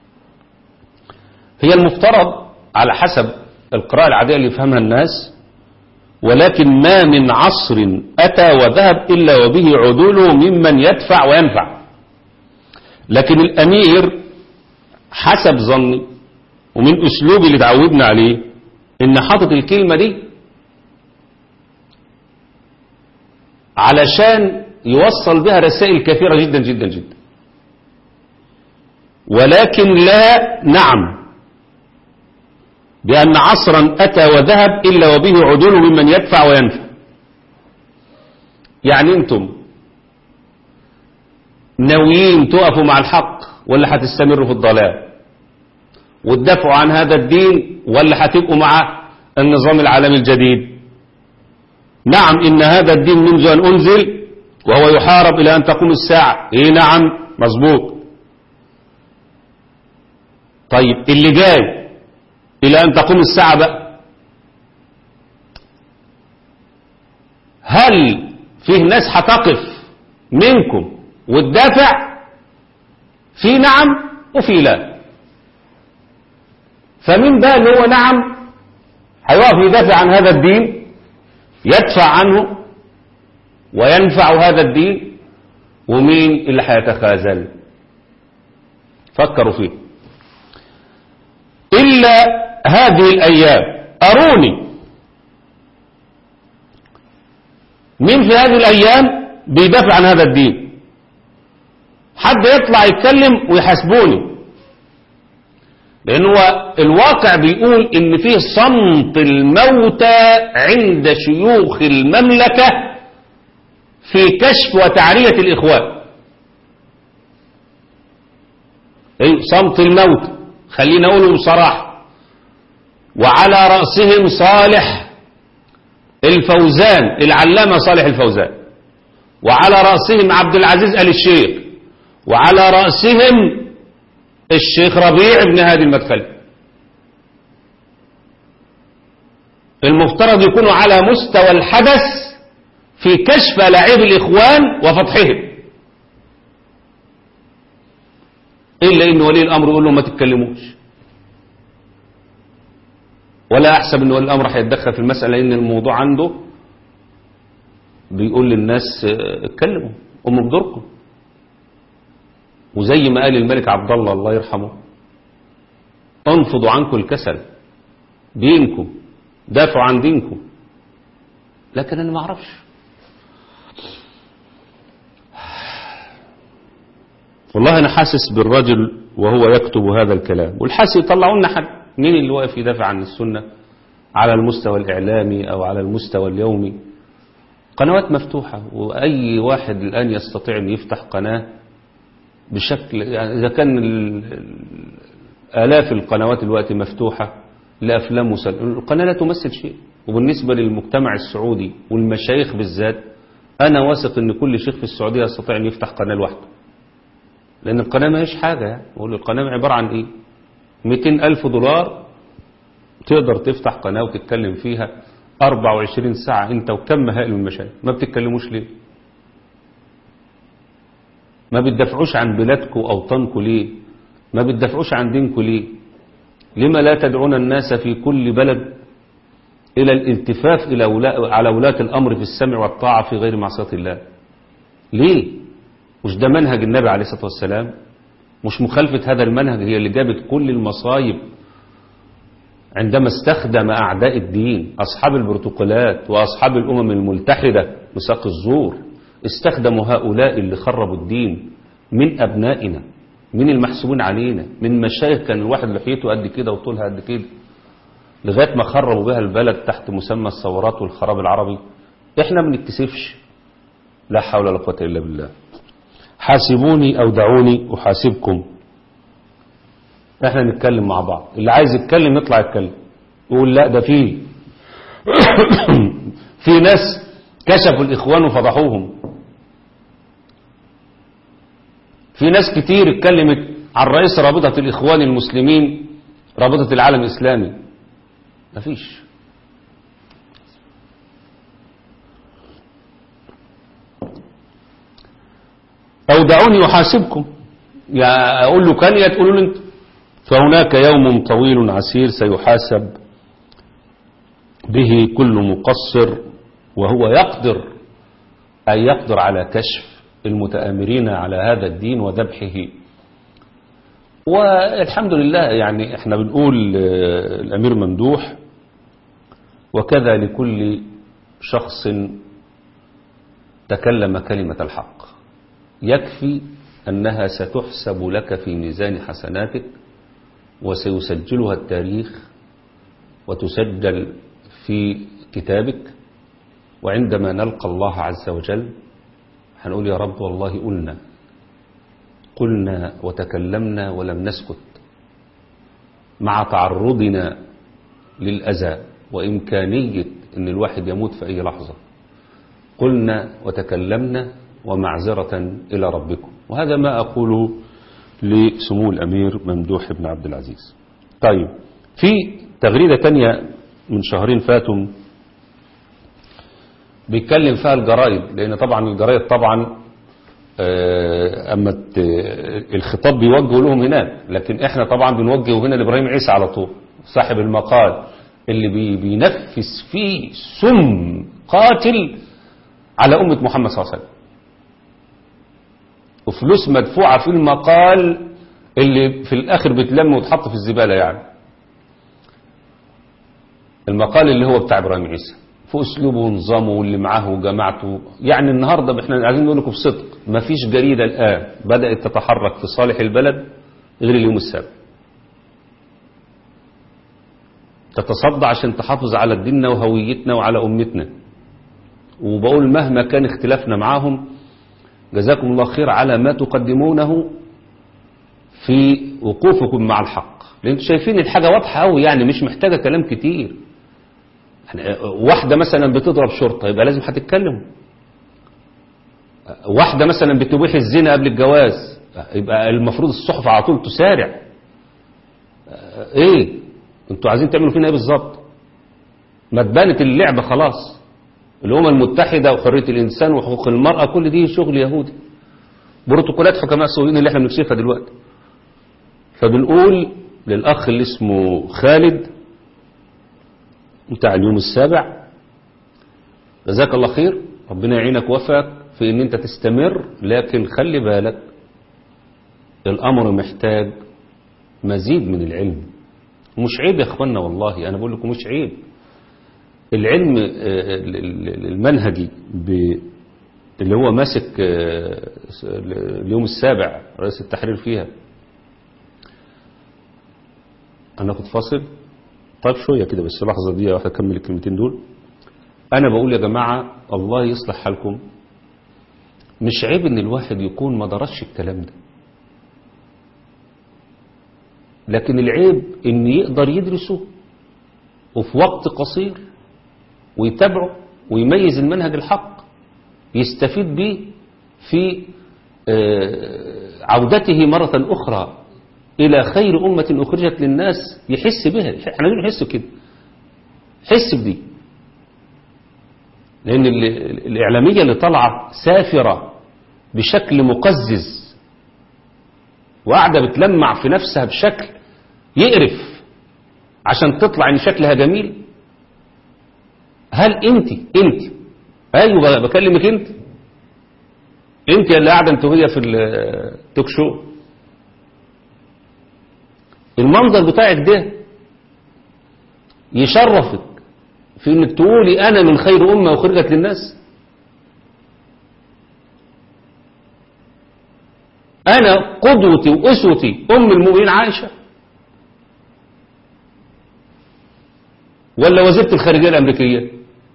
هي المفترض على حسب القراءة العادية اللي يفهمها الناس ولكن ما من عصر أتى وذهب إلا وبه عدوله ممن يدفع وينفع لكن الأمير حسب ظني ومن أسلوبي اللي تعودنا عليه إن حاطط الكلمة دي علشان يوصل بها رسائل كثيرة جدا جدا جدا ولكن لا نعم بأن عصرا أتى وذهب إلا وبه عدول ممن يدفع وينفع يعني أنتم ناويين تقفوا مع الحق ولا هتستمروا في الضلال وتدافعوا عن هذا الدين ولا هتبقوا مع النظام العالمي الجديد نعم إن هذا الدين منذ أن أنزل وهو يحارب إلى أن تقوم الساعة إيه نعم مظبوط طيب اللي جاي إلى أن تقوم الساعة بقى هل فيه ناس هتقف منكم وتدافع في نعم وفي لا فمين بقى اللي هو نعم هيقف يدافع عن هذا الدين يدفع عنه وينفع هذا الدين ومين اللي هيتخاذل فكروا فيه إلا هذه الأيام أروني مين في هذه الأيام بيدافع عن هذا الدين حد يطلع يتكلم ويحاسبوني لأن هو الواقع بيقول إن فيه صمت الموتى عند شيوخ المملكة في كشف وتعرية الإخوان أي صمت الموت خلينا أقوله بصراحة وعلى رأسهم صالح الفوزان العلامة صالح الفوزان وعلى رأسهم عبد العزيز آل الشيخ وعلى رأسهم الشيخ ربيع بن هادي المدخلي المفترض يكونوا على مستوى الحدث في كشف لاعب الإخوان وفتحهم إلا إن ولي الأمر يقول لهم ما تتكلموش ولا أحسب إن ولي الأمر هيتدخل في المسألة لأن الموضوع عنده بيقول للناس اه، اتكلموا قوموا بدوركم وزي ما قال الملك عبد الله الله يرحمه انفضوا عنكم الكسل دينكم دافعوا عن دينكم لكن انا ما اعرفش والله انا حاسس بالرجل وهو يكتب هذا الكلام والحاسس يطلعوا لنا حد مين اللي واقف يدافع عن السنه على المستوى الاعلامي او على المستوى اليومي قنوات مفتوحه واي واحد الان يستطيع ان يفتح قناه بشكل يعني إذا كان ال- ال- آلاف القنوات الوقت مفتوحة لأفلام مسل... القناة لا تمثل شيء وبالنسبة للمجتمع السعودي والمشايخ بالذات أنا واثق أن كل شيخ في السعودية يستطيع أن يفتح قناة لوحده لأن القناة ما هيش حاجة يعني بقول القناة عبارة عن إيه 200 ألف دولار تقدر تفتح قناة وتتكلم فيها 24 ساعة أنت وكم هائل من المشايخ ما بتتكلموش ليه ما بتدافعوش عن بلادكم أوطانكم ليه ما بتدافعوش عن دينكم ليه لما لا تدعون الناس في كل بلد إلى الالتفاف إلى ولا... على ولاة الأمر في السمع والطاعة في غير معصية الله ليه مش ده منهج النبي عليه الصلاة والسلام مش مخالفة هذا المنهج هي اللي جابت كل المصايب عندما استخدم أعداء الدين أصحاب البروتوكولات وأصحاب الأمم الملتحدة مساق الزور استخدموا هؤلاء اللي خربوا الدين من أبنائنا من المحسوبين علينا من مشايخ كان الواحد لحيته قد كده وطولها قد كده لغاية ما خربوا بها البلد تحت مسمى الثورات والخراب العربي احنا ما بنتكسفش لا حول ولا قوة إلا بالله حاسبوني أو دعوني أحاسبكم احنا نتكلم مع بعض اللي عايز يتكلم يطلع يتكلم يقول لا ده في في ناس كشفوا الإخوان وفضحوهم في ناس كتير اتكلمت عن رئيس رابطة الإخوان المسلمين رابطة العالم الإسلامي مفيش أو دعوني أحاسبكم يا أقول له كان يا تقولوا له أنت فهناك يوم طويل عسير سيحاسب به كل مقصر وهو يقدر أن يقدر على كشف المتآمرين على هذا الدين وذبحه والحمد لله يعني احنا بنقول آه، الأمير ممدوح وكذا لكل شخص تكلم كلمة الحق يكفي أنها ستحسب لك في ميزان حسناتك وسيسجلها التاريخ وتسجل في كتابك وعندما نلقى الله عز وجل هنقول يا رب والله قلنا قلنا وتكلمنا ولم نسكت مع تعرضنا للأذى وإمكانية أن الواحد يموت في أي لحظة قلنا وتكلمنا ومعذرة إلى ربكم وهذا ما أقوله لسمو الأمير ممدوح بن عبد العزيز طيب في تغريدة تانية من شهرين فاتوا بيتكلم فيها الجرايد لأن طبعا الجرايد طبعا آه، أما ت- الخطاب بيوجه لهم هناك لكن احنا طبعا بنوجه هنا لإبراهيم عيسى على طول صاحب المقال اللي بي بينفس فيه سم قاتل على أمة محمد صلى الله عليه وسلم وفلوس مدفوعة في المقال اللي في الآخر بتلم وتحط في الزبالة يعني المقال اللي هو بتاع إبراهيم عيسى في أسلوبه ونظامه واللي معاه وجماعته يعني النهاردة احنا عايزين نقول لكم بصدق مفيش جريدة الآن بدأت تتحرك في صالح البلد غير اليوم السابع تتصدى عشان تحافظ على ديننا وهويتنا وعلى أمتنا وبقول مهما كان اختلافنا معاهم جزاكم الله خير على ما تقدمونه في وقوفكم مع الحق لأن انتوا شايفين الحاجة واضحة قوي يعني مش محتاجة كلام كتير يعني واحدة مثلا بتضرب شرطة يبقى لازم هتتكلم واحدة مثلا بتبيح الزنا قبل الجواز يبقى المفروض الصحف على طول تسارع ايه انتوا عايزين تعملوا فينا ايه بالظبط ما اتبانت اللعبة خلاص الأمم المتحدة وحرية الإنسان وحقوق المرأة كل دي شغل يهودي بروتوكولات حكماء السعوديين اللي احنا بنكشفها دلوقتي فبنقول للأخ اللي اسمه خالد بتاع اليوم السابع جزاك الله خير ربنا يعينك وفاك في ان انت تستمر لكن خلي بالك الامر محتاج مزيد من العلم مش عيب يا اخوانا والله انا بقول لكم مش عيب العلم المنهجي اللي هو ماسك اليوم السابع رئيس التحرير فيها هناخد فاصل طيب شوية كده بس لحظة دي واحد أكمل الكلمتين دول أنا بقول يا جماعة الله يصلح حالكم مش عيب إن الواحد يكون ما درسش الكلام ده لكن العيب إن يقدر يدرسه وفي وقت قصير ويتابعه ويميز المنهج الحق يستفيد به في عودته مرة أخرى إلى خير أمة أخرجت للناس يحس بها احنا لازم نحس كده حس بدي لأن الإعلامية اللي طالعة سافرة بشكل مقزز وقاعدة بتلمع في نفسها بشكل يقرف عشان تطلع ان شكلها جميل هل انت انت ايوه بكلمك انت انت اللي قاعده انت وهي في التوك شو المنظر بتاعك ده يشرفك في انك تقولي انا من خير امه وخرجت للناس انا قدوتي واسوتي ام المؤمنين عائشه ولا وزيره الخارجيه الامريكيه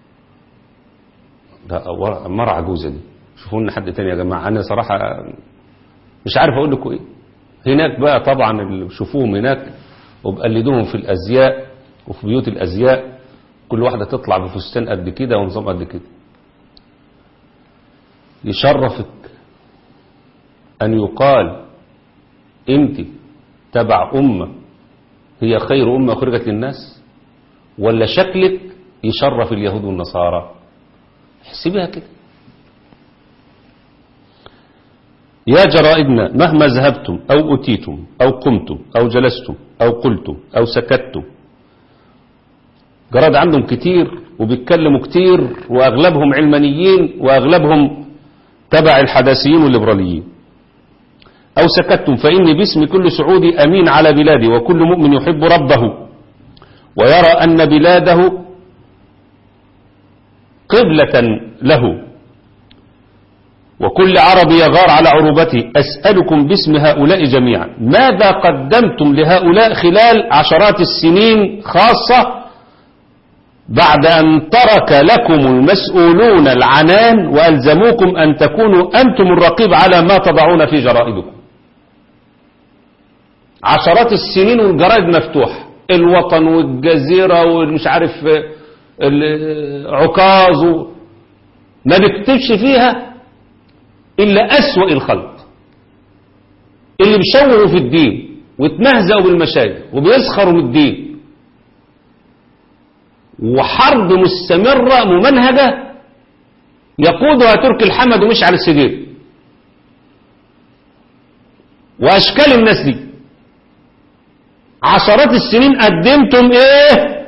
لا مرة عجوزه دي شوفوا لنا حد تاني يا جماعه انا صراحه مش عارف اقول لكم ايه هناك بقى طبعا اللي شوفوهم هناك وبقلدوهم في الازياء وفي بيوت الازياء كل واحده تطلع بفستان قد كده ونظام قد كده يشرفك ان يقال انت تبع امه هي خير امه خرجت للناس ولا شكلك يشرف اليهود والنصارى احسبها كده يا جرائدنا مهما ذهبتم أو أتيتم أو قمتم أو جلستم أو قلتم أو سكتتم جرائد عندهم كتير وبيتكلموا كتير وأغلبهم علمانيين وأغلبهم تبع الحداثيين والليبراليين أو سكتتم فإني باسم كل سعودي أمين على بلادي وكل مؤمن يحب ربه ويرى أن بلاده قبلة له وكل عربي يغار على عروبته أسألكم باسم هؤلاء جميعا ماذا قدمتم لهؤلاء خلال عشرات السنين خاصة بعد أن ترك لكم المسؤولون العنان وألزموكم أن تكونوا أنتم الرقيب على ما تضعون في جرائدكم عشرات السنين والجرائد مفتوحة الوطن والجزيرة والمش عارف عكاظ ما بيكتبش فيها إلا أسوأ الخلق اللي بيشوهوا في الدين ويتمهزأوا بالمشايخ وبيسخروا من الدين وحرب مستمرة ممنهجة يقودها تركي الحمد ومشعل السجير وأشكال الناس دي عشرات السنين قدمتم ايه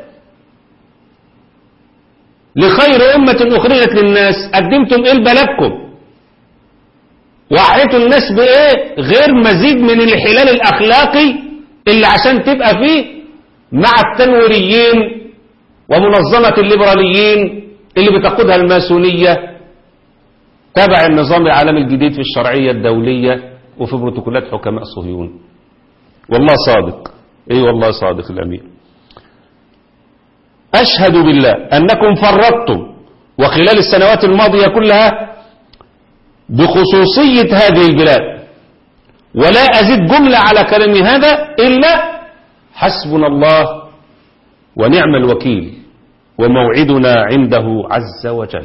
لخير أمة أخرجت للناس قدمتم ايه لبلدكم وعيتوا الناس بايه غير مزيد من الحلال الاخلاقي اللي عشان تبقى فيه مع التنويريين ومنظمة الليبراليين اللي بتقودها الماسونية تبع النظام العالمي الجديد في الشرعية الدولية وفي بروتوكولات حكماء صهيون والله صادق اي والله صادق الامين أشهد بالله أنكم فرطتم وخلال السنوات الماضية كلها بخصوصية هذه البلاد ولا أزيد جملة على كلامي هذا إلا حسبنا الله ونعم الوكيل وموعدنا عنده عز وجل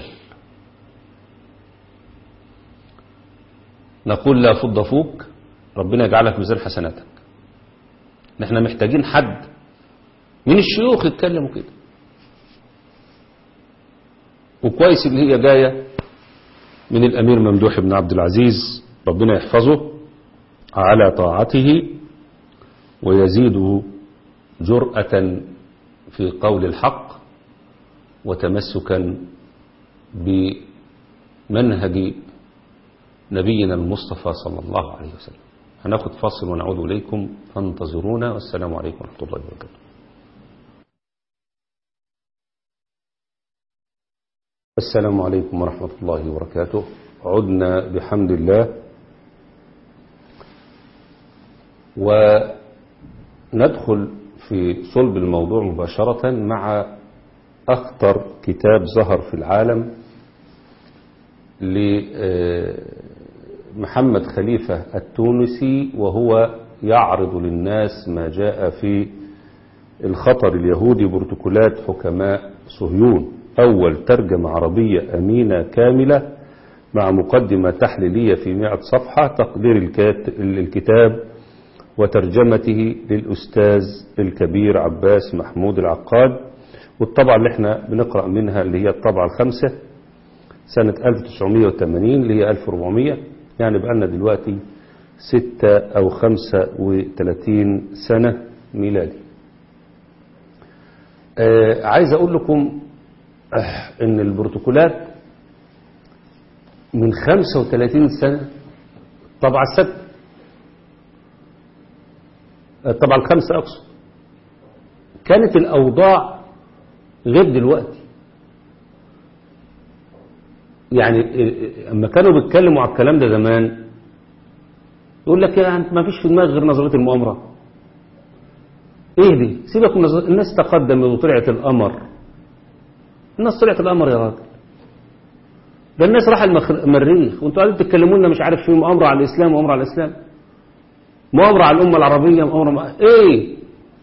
نقول لا فض فوك ربنا يجعلك في ميزان حسناتك نحن محتاجين حد من الشيوخ يتكلموا كده وكويس اللي هي جاية من الأمير ممدوح بن عبد العزيز ربنا يحفظه على طاعته ويزيده جرأة في قول الحق وتمسكا بمنهج نبينا المصطفى صلى الله عليه وسلم هناخد فاصل ونعود إليكم فانتظرونا والسلام عليكم ورحمة الله وبركاته السلام عليكم ورحمة الله وبركاته عدنا بحمد الله وندخل في صلب الموضوع مباشرة مع أخطر كتاب ظهر في العالم لمحمد خليفة التونسي وهو يعرض للناس ما جاء في الخطر اليهودي بروتوكولات حكماء صهيون أول ترجمة عربية أمينة كاملة مع مقدمة تحليلية في مئة صفحة تقدير الكتاب وترجمته للأستاذ الكبير عباس محمود العقاد والطبعة اللي احنا بنقرأ منها اللي هي الطبعة الخامسة سنة 1980 اللي هي 1400 يعني بقالنا دلوقتي ستة أو خمسة وثلاثين سنة ميلادي آه عايز أقول لكم آه إن البروتوكولات من 35 سنة طبعا الست طبعا الخمسة أقصد كانت الأوضاع غير دلوقتي يعني اما كانوا بيتكلموا على الكلام ده زمان يقول لك يعني ما فيش في دماغ غير نظريه المؤامره ايه دي سيبك من نظرية الناس تقدمت وطلعت القمر الناس طلعت القمر يا راجل ده الناس راح المريخ وانتوا قاعدين تتكلموا لنا مش عارف في مؤامره على الاسلام مؤامره على الاسلام مؤامره على الامه العربيه مؤامره مع... ايه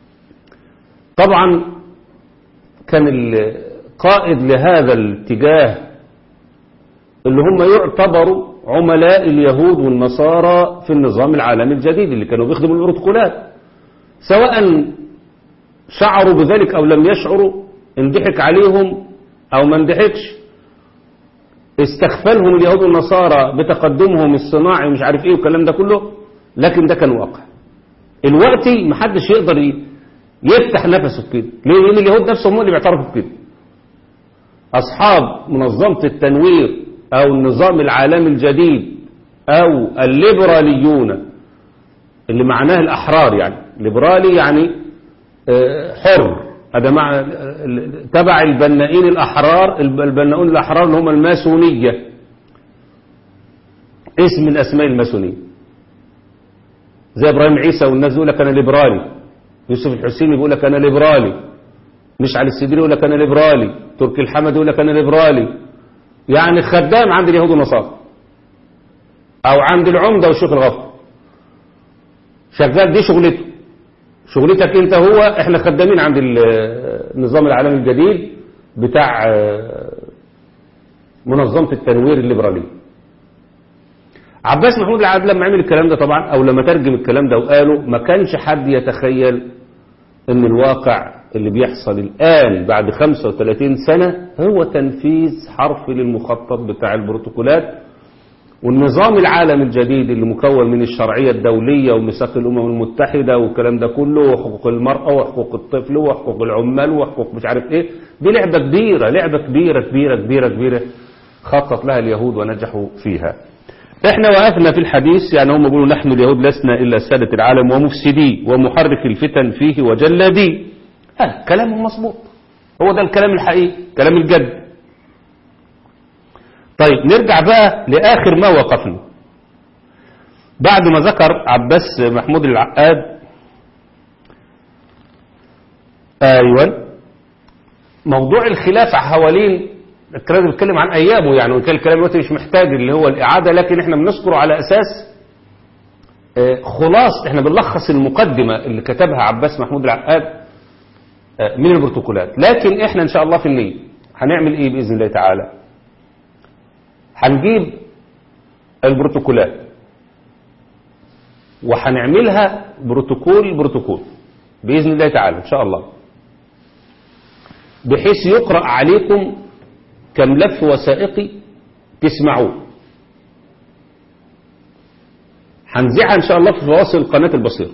طبعا كان القائد لهذا الاتجاه اللي هم يعتبروا عملاء اليهود والنصارى في النظام العالمي الجديد اللي كانوا بيخدموا البروتوكولات سواء شعروا بذلك أو لم يشعروا انضحك عليهم أو ما انضحكش استخفلهم اليهود والنصارى بتقدمهم الصناعي ومش عارف ايه والكلام ده كله لكن ده كان واقع الوقتي محدش يقدر يفتح نفسه كده ليه لان اليهود نفسهم هم اللي بيعترفوا بكده اصحاب منظمه التنوير أو النظام العالمي الجديد أو الليبراليون اللي معناه الأحرار يعني ليبرالي يعني حر هذا مع تبع البنائين الأحرار البنائون الأحرار اللي هم الماسونية اسم من أسماء الماسونية زي إبراهيم عيسى والناس يقول لك أنا ليبرالي يوسف الحسيني بيقول لك أنا ليبرالي مشعل السدري يقول لك أنا ليبرالي تركي الحمد يقول لك أنا ليبرالي يعني خدام عند اليهود والنصارى او عند العمده والشيخ الغفر شغال دي شغلته شغلتك انت هو احنا خدامين عند النظام العالمي الجديد بتاع منظمة التنوير الليبرالي عباس محمود العاد لما عمل الكلام ده طبعا او لما ترجم الكلام ده وقاله ما كانش حد يتخيل ان الواقع اللي بيحصل الآن بعد 35 سنة هو تنفيذ حرفي للمخطط بتاع البروتوكولات والنظام العالمي الجديد اللي مكون من الشرعية الدولية وميثاق الأمم المتحدة والكلام ده كله وحقوق المرأة وحقوق الطفل وحقوق العمال وحقوق مش عارف ايه دي لعبة كبيرة لعبة كبيرة كبيرة كبيرة كبيرة خطط لها اليهود ونجحوا فيها احنا وقفنا في الحديث يعني هم بيقولوا نحن اليهود لسنا إلا سادة العالم ومفسدي ومحرك الفتن فيه وجلدي آه كلامهم مظبوط هو ده الكلام الحقيقي كلام الجد طيب نرجع بقى لآخر ما وقفنا بعد ما ذكر عباس محمود العقاد أيوة موضوع الخلاف حوالين الكلام بيتكلم عن ايامه يعني وكان الكلام دلوقتي مش محتاج اللي هو الاعاده لكن احنا بنذكره على اساس آه، خلاص احنا بنلخص المقدمه اللي كتبها عباس محمود العقاد آه، من البروتوكولات لكن احنا ان شاء الله في النيه هنعمل ايه باذن الله تعالى هنجيب البروتوكولات وهنعملها بروتوكول بروتوكول باذن الله تعالى ان شاء الله بحيث يقرأ عليكم كملف وثائقي تسمعوه هنذيعها ان شاء الله في فواصل قناة البصير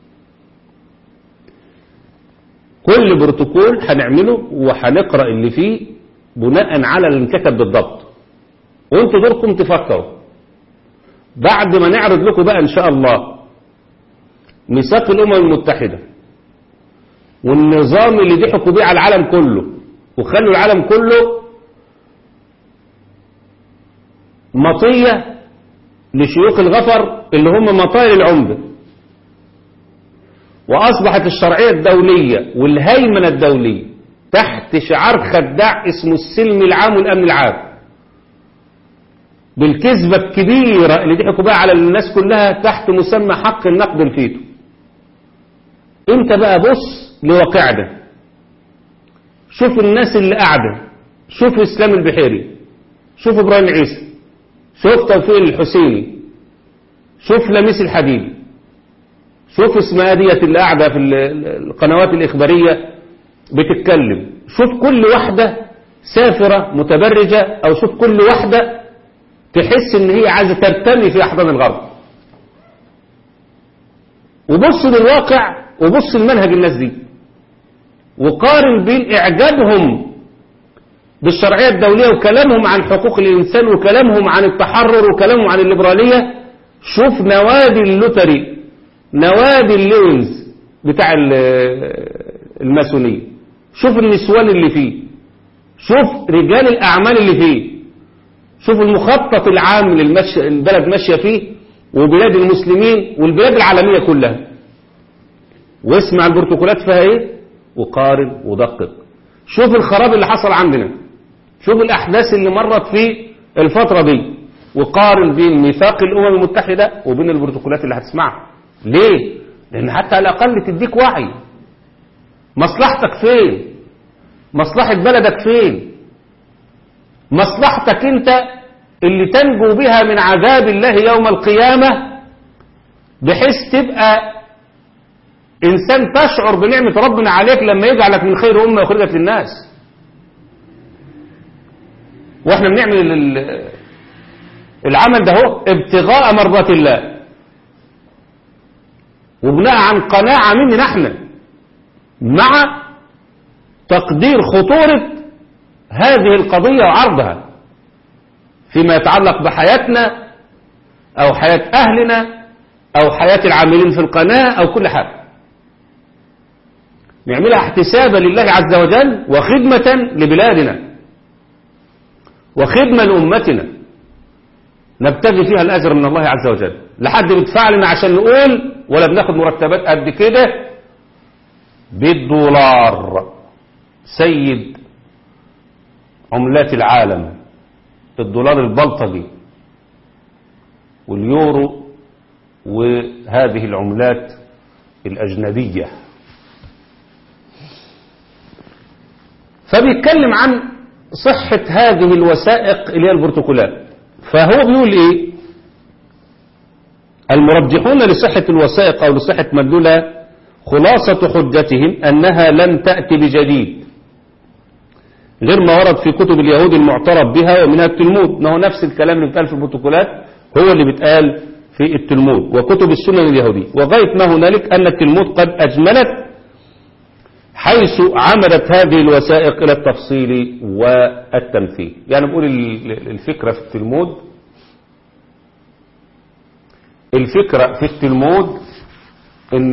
كل بروتوكول هنعمله وهنقرأ اللي فيه بناء على اللي انكتب بالضبط وانتوا دوركم تفكروا بعد ما نعرض لكم بقى ان شاء الله ميثاق الامم المتحده والنظام اللي ضحكوا بيه على العالم كله وخلوا العالم كله مطية لشيوخ الغفر اللي هم مطايا العمدة وأصبحت الشرعية الدولية والهيمنة الدولية تحت شعار خداع اسمه السلم العام والأمن العام بالكذبة الكبيرة اللي ضحكوا بقى على الناس كلها تحت مسمى حق النقد الفيتو انت بقى بص لواقعنا شوف الناس اللي قاعدة شوف اسلام البحيري شوف ابراهيم عيسى شوف توفيق الحسيني شوف لميس الحديدي شوف اسمها ديت اللي قاعدة في القنوات الإخبارية بتتكلم شوف كل واحدة سافرة متبرجة أو شوف كل واحدة تحس إن هي عايزة ترتمي في أحضان الغرب وبص للواقع وبص لمنهج الناس دي وقارن بين إعجابهم بالشرعية الدولية وكلامهم عن حقوق الإنسان وكلامهم عن التحرر وكلامهم عن الليبرالية شوف نوادي اللوتري نوادي الليونز بتاع الماسونية شوف النسوان اللي فيه شوف رجال الأعمال اللي فيه شوف المخطط العام اللي البلد ماشية فيه وبلاد المسلمين والبلاد العالمية كلها واسمع البروتوكولات فيها ايه وقارن ودقق شوف الخراب اللي حصل عندنا شوف الأحداث اللي مرت في الفترة دي وقارن بين ميثاق الأمم المتحدة وبين البروتوكولات اللي هتسمعها ليه؟ لأن حتى على الأقل تديك وعي مصلحتك فين؟ مصلحة بلدك فين؟ مصلحتك أنت اللي تنجو بها من عذاب الله يوم القيامة بحيث تبقى إنسان تشعر بنعمة ربنا عليك لما يجعلك من خير أمة وخرجت للناس واحنا بنعمل العمل ده هو ابتغاء مرضات الله وبناء عن قناعة مني نحن مع تقدير خطورة هذه القضية وعرضها فيما يتعلق بحياتنا أو حياة أهلنا أو حياة العاملين في القناة أو كل حاجة نعملها احتسابا لله عز وجل وخدمة لبلادنا وخدمة لأمتنا نبتغي فيها الأجر من الله عز وجل لحد بيدفع لنا عشان نقول ولا بناخد مرتبات قد كده بالدولار سيد عملات العالم الدولار البلطجي واليورو وهذه العملات الأجنبية فبيتكلم عن صحة هذه الوثائق اللي هي البروتوكولات فهو بيقول ايه المرجحون لصحة الوثائق او لصحة مدلولها خلاصة حجتهم انها لم تأتي بجديد غير ما ورد في كتب اليهود المعترف بها ومنها التلمود ما هو نفس الكلام اللي بيتقال في البروتوكولات هو اللي بيتقال في التلمود وكتب السنن اليهودية وغاية ما هنالك أن التلمود قد أجملت حيث عملت هذه الوثائق إلى التفصيل والتمثيل يعني بقول الفكرة في التلمود الفكرة في التلمود ان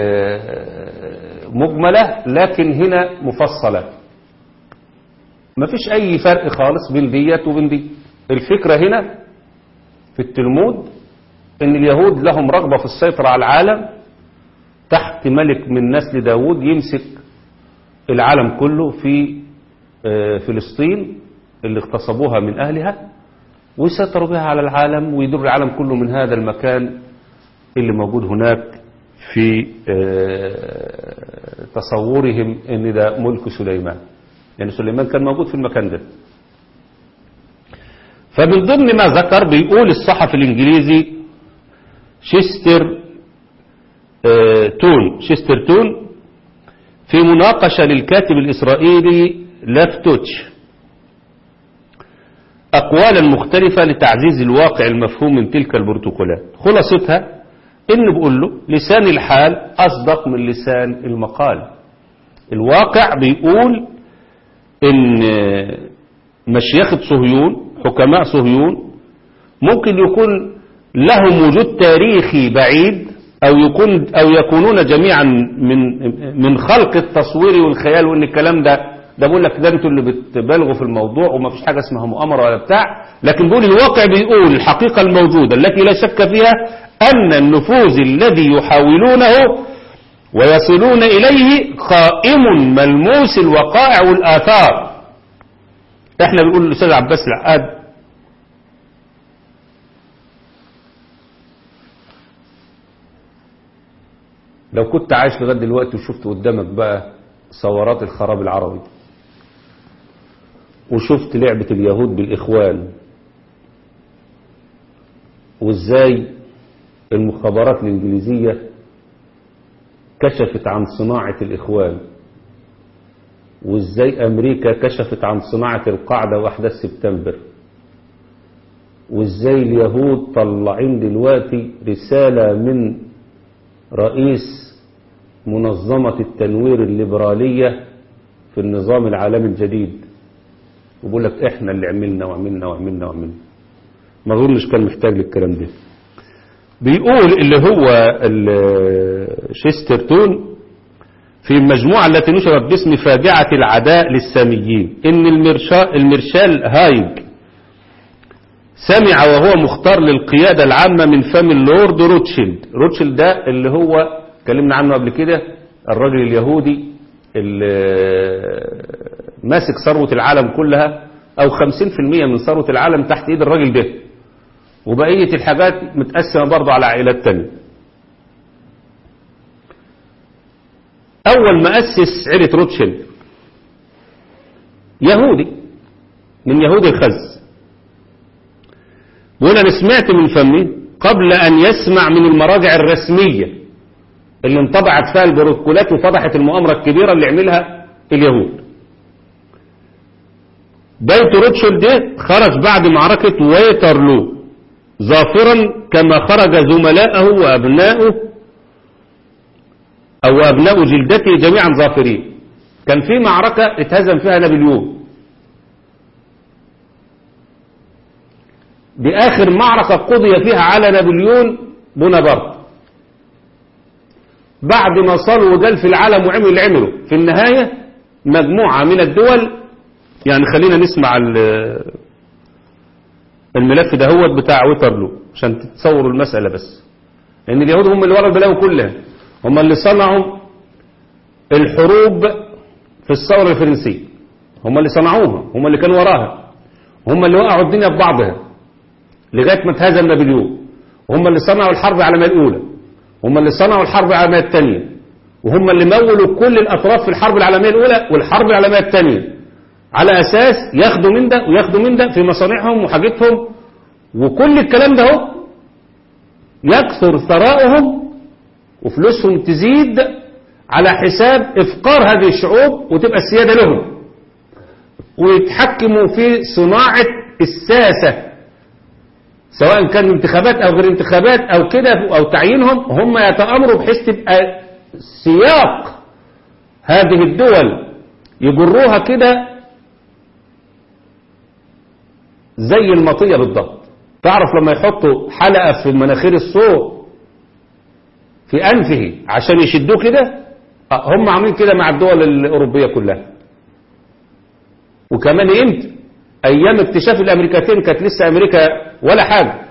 مجملة لكن هنا مفصلة ما فيش اي فرق خالص بين ديت وبين دي الفكرة هنا في التلمود ان اليهود لهم رغبة في السيطرة على العالم تحت ملك من نسل داود يمسك العالم كله في آه، فلسطين اللي اغتصبوها من أهلها ويسيطروا بها على العالم ويدر العالم كله من هذا المكان اللي موجود هناك في آه، تصورهم ان ده ملك سليمان يعني سليمان كان موجود في المكان ده فمن ضمن ما ذكر بيقول الصحفي الانجليزي شيستر آه، تون شيستر تون في مناقشة للكاتب الإسرائيلي لافتوتش أقوالا مختلفة لتعزيز الواقع المفهوم من تلك البروتوكولات خلاصتها إنه بيقول له لسان الحال أصدق من لسان المقال الواقع بيقول إن مشيخة صهيون حكماء صهيون ممكن يكون لهم وجود تاريخي بعيد أو يكون أو يكونون جميعا من من خلق التصوير والخيال وإن الكلام ده ده بقول لك ده انتوا اللي بتبالغوا في الموضوع وما فيش حاجة اسمها مؤامرة ولا بتاع لكن بيقول الواقع بيقول الحقيقة الموجودة التي لا شك فيها أن النفوذ الذي يحاولونه ويصلون إليه قائم ملموس الوقائع والآثار احنا بنقول للأستاذ عباس العقاد لو كنت عايش لغايه دلوقتي وشفت قدامك بقى ثورات الخراب العربي وشفت لعبة اليهود بالإخوان وازاي المخابرات الإنجليزية كشفت عن صناعة الإخوان وازاي أمريكا كشفت عن صناعة القاعدة وأحداث سبتمبر وازاي اليهود طلعين دلوقتي رسالة من رئيس منظمة التنوير الليبرالية في النظام العالمي الجديد وبقول لك احنا اللي عملنا وعملنا وعملنا وعملنا ما اظنش كان محتاج للكلام ده بيقول اللي هو شيسترتون في المجموعة التي نشرت باسم فاجعة العداء للساميين ان المرشال, المرشال هايج سمع وهو مختار للقيادة العامة من فم اللورد روتشيلد روتشيلد ده اللي هو اتكلمنا عنه قبل كده الراجل اليهودي اللي ماسك ثروة العالم كلها او 50% من ثروة العالم تحت ايد الراجل ده وبقية الحاجات متقسمة برضه على عائلات تانية اول ما اسس عيلة روتشيلد يهودي من يهود الخز بيقول انا سمعت من فمي قبل ان يسمع من المراجع الرسمية اللي انطبعت فيها البروتوكولات وفضحت المؤامرة الكبيرة اللي عملها اليهود بيت روتشيلد ده خرج بعد معركة ويترلو ظافرا كما خرج زملاءه وأبناؤه أو أبناء جلدته جميعا ظافرين كان في معركة اتهزم فيها نابليون دي آخر معركة قضي فيها على نابليون بونابرت بعد ما صار وجال في العالم وعمل اللي عمله في النهاية مجموعة من الدول يعني خلينا نسمع الملف ده هو بتاع ويترلو عشان تتصوروا المسألة بس لأن اليهود هم اللي ورا البلاوي كلها هم اللي صنعوا الحروب في الثورة الفرنسية هم اللي صنعوها هم اللي كانوا وراها هم اللي وقعوا الدنيا ببعضها لغاية ما اتهزم نابليون وهم اللي صنعوا الحرب العالمية الأولى هم اللي صنعوا الحرب العالمية الثانية وهم اللي مولوا كل الأطراف في الحرب العالمية الأولى والحرب العالمية الثانية على أساس ياخدوا من ده وياخدوا من ده في مصانعهم وحاجتهم وكل الكلام ده هو يكثر ثراؤهم وفلوسهم تزيد على حساب إفقار هذه الشعوب وتبقى السيادة لهم ويتحكموا في صناعة الساسة سواء كان انتخابات أو غير انتخابات أو كده أو تعيينهم هم يتأمروا بحيث تبقى سياق هذه الدول يجروها كده زي المطية بالضبط تعرف لما يحطوا حلقة في مناخير الصوت في أنفه عشان يشدوه كده هم عاملين كده مع الدول الأوروبية كلها وكمان امتى أيام اكتشاف الأمريكتين كانت لسه أمريكا ولا حاجة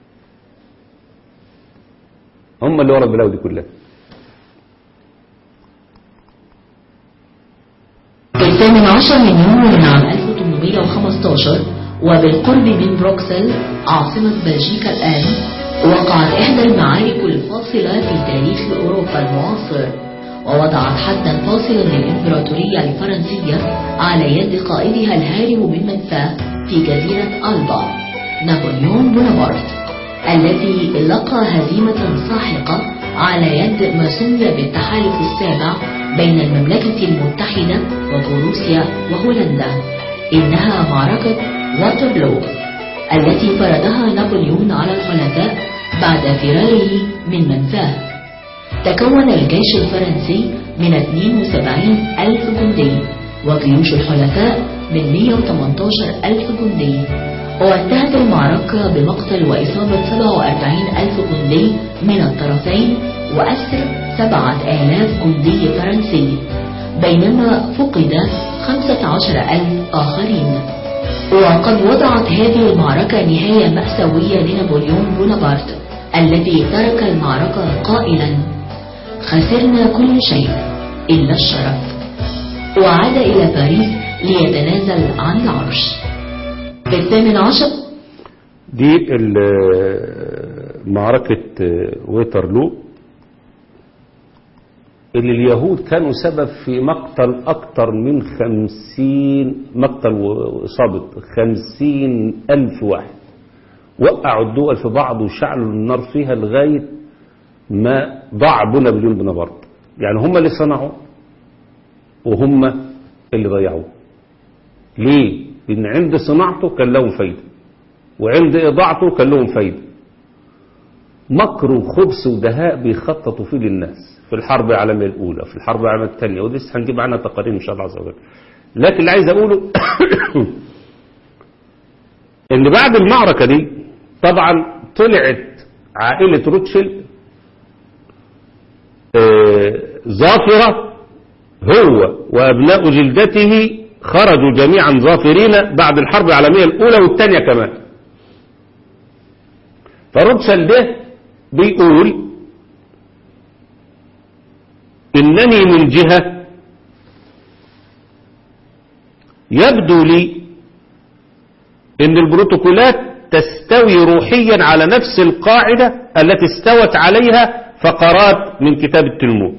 هم اللي ورا البلاوي دي كلها الثامن عشر من يونيو من عام 1815 وبالقرب من بروكسل عاصمة بلجيكا الآن وقعت إحدى المعارك الفاصلة في تاريخ أوروبا المعاصر ووضعت حدا فاصلا للإمبراطورية الفرنسية على يد قائدها الهارب من منفاه في جزيرة ألبا نابليون بونابرت الذي لقى هزيمة ساحقة على يد ما سمي بالتحالف السابع بين المملكة المتحدة وبروسيا وهولندا إنها معركة واترلو التي فرضها نابليون على الحلفاء بعد فراره من منفاه تكون الجيش الفرنسي من 72 ألف جندي وجيوش الحلفاء من 118 ألف جندي وانتهت المعركة بمقتل وإصابة 47 ألف جندي من الطرفين وأسر 7000 جندي فرنسي بينما فقد 15 ألف آخرين وقد وضعت هذه المعركة نهاية مأساوية لنابليون بونابرت الذي ترك المعركة قائلا خسرنا كل شيء إلا الشرف وعاد إلى باريس ليتنازل عن العرش بالثامن عشر دي ال- معركة ويترلو اللي اليهود كانوا سبب في مقتل أكثر من خمسين مقتل وإصابة خمسين ألف واحد وقعوا الدول في بعض وشعلوا النار فيها لغاية ما ضاع بنا بليون بونابرت يعني هم اللي صنعوا وهم اللي ضيعوه ليه؟ لأن عند صناعته كان لهم فايدة وعند إضاعته كان لهم فايدة مكر وخبث ودهاء بيخططوا فيه للناس في الحرب العالمية الأولى في الحرب العالمية الثانية ولسه هنجيب عنها تقارير إن شاء الله عز وجل لكن اللي عايز أقوله إن بعد المعركة دي طبعا طلعت عائلة روتشيلد آه، ظافرة هو وأبناء جلدته خرجوا جميعا ظافرين بعد الحرب العالمية الأولى والثانية كمان فروتشيلد ده بيقول إنني من جهة يبدو لي إن البروتوكولات تستوي روحيا على نفس القاعدة التي استوت عليها فقرات من كتاب التلمود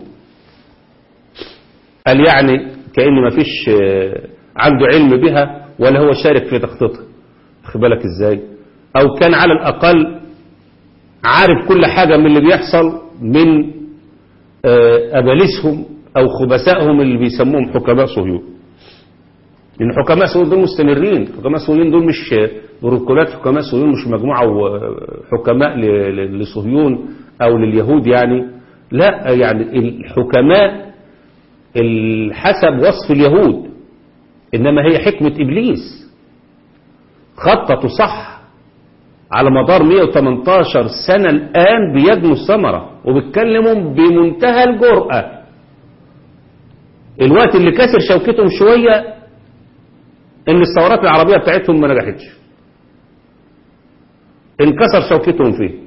قال يعني كأن ما فيش آه، عنده علم بها ولا هو شارك في تخطيطها خد بالك ازاي او كان على الاقل عارف كل حاجة من اللي بيحصل من آه، أباليسهم أو خبثائهم اللي بيسموهم حكماء صهيون لأن حكماء صهيون دول مستمرين حكماء صهيون دول مش بروتوكولات حكماء صهيون مش مجموعة و- حكماء ل- ل- لصهيون أو لليهود يعني لا يعني الحكماء ال- حسب وصف اليهود إنما هي حكمة إبليس خططوا صح على مدار 118 سنة الآن بيجنوا الثمرة وبيتكلموا بمنتهى الجرأة الوقت اللي كسر شوكتهم شوية ان الثورات العربية بتاعتهم ما نجحتش انكسر شوكتهم فيه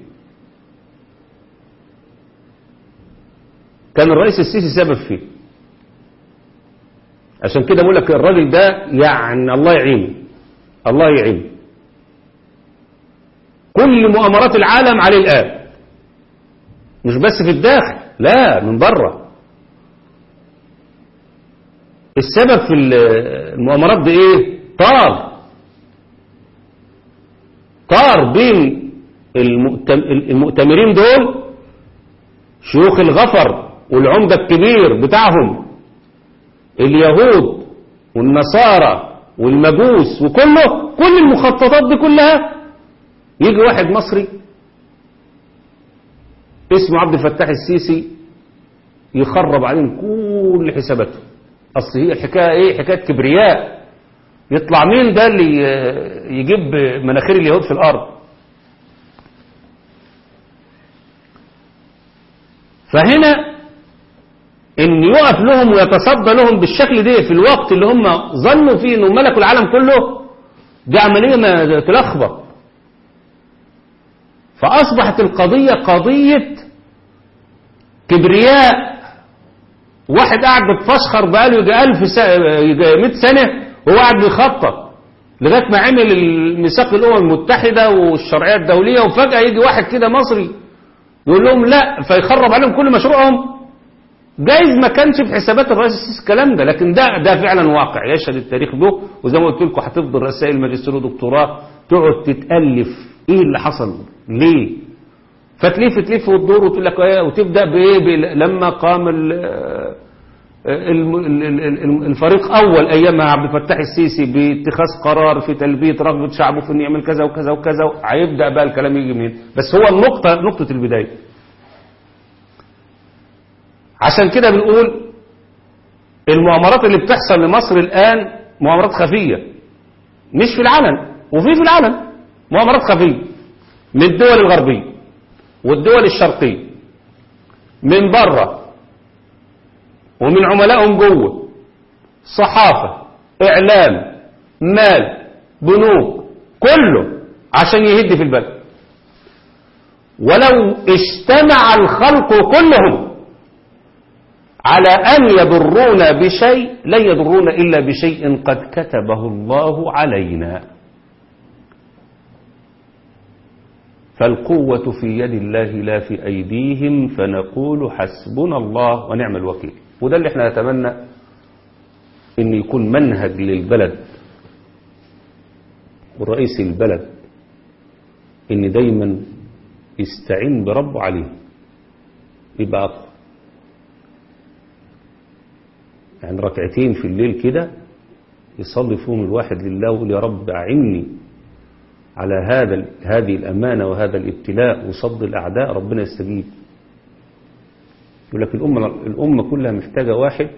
كان الرئيس السيسي سبب فيه عشان كده بقول لك الراجل ده يعني الله يعينه الله يعينه كل مؤامرات العالم عليه الآن مش بس في الداخل لا من بره السبب في المؤامرات دي ايه طار طار بين المؤتم- المؤتمرين دول شيوخ الغفر والعمدة الكبير بتاعهم اليهود والنصارى والمجوس وكله كل المخططات دي كلها يجي واحد مصري اسمه عبد الفتاح السيسي يخرب عليهم كل حساباتهم اصل هي الحكايه ايه حكايه كبرياء يطلع مين ده اللي يجيب مناخير اليهود في الارض فهنا ان يقف لهم ويتصدى لهم بالشكل ده في الوقت اللي هم ظنوا فيه انهم ملكوا العالم كله دي عمليه ما تلخبط فاصبحت القضيه قضيه كبرياء واحد قاعد بتفشخر بقاله يجي 1000 سنة يجي 100 سنة وهو قاعد بيخطط لغايه ما عمل الميثاق الامم المتحده والشرعيه الدوليه وفجاه يجي واحد كده مصري يقول لهم لا فيخرب عليهم كل مشروعهم جايز ما كانش في حسابات الرئيس السيسي الكلام ده لكن ده ده فعلا واقع يشهد التاريخ به وزي ما قلت لكم هتفضل رسائل ماجستير ودكتوراه تقعد تتالف ايه اللي حصل ليه فتلف تلف وتدور وتقول لك ايه وتبدا بايه بال- لما قام ال- الم- ال- ال- ال- الفريق اول ايامها عبد الفتاح السيسي باتخاذ قرار في تلبيه رغبه شعبه في انه يعمل كذا وكذا وكذا هيبدا بقى الكلام يجي منين بس هو النقطه نقطه البدايه عشان كده بنقول المؤامرات اللي بتحصل لمصر الآن مؤامرات خفية مش في العلن وفي في العلن مؤامرات خفية من الدول الغربية والدول الشرقية من بره ومن عملائهم جوه صحافة إعلام مال بنوك كله عشان يهد في البلد ولو اجتمع الخلق كلهم على أن يضرونا بشيء لن يضرونا إلا بشيء قد كتبه الله علينا فالقوة في يد الله لا في أيديهم فنقول حسبنا الله ونعم الوكيل وده اللي احنا نتمنى ان يكون منهج للبلد ورئيس البلد ان دايما يستعين بربه عليه يبقى أقوى يعني ركعتين في الليل كده يصلي فيهم الواحد لله ويقول يا رب أعني على هذا هذه الأمانة وهذا الابتلاء وصد الأعداء ربنا يستجيب يقول لك الأمة, الأمة كلها محتاجة واحد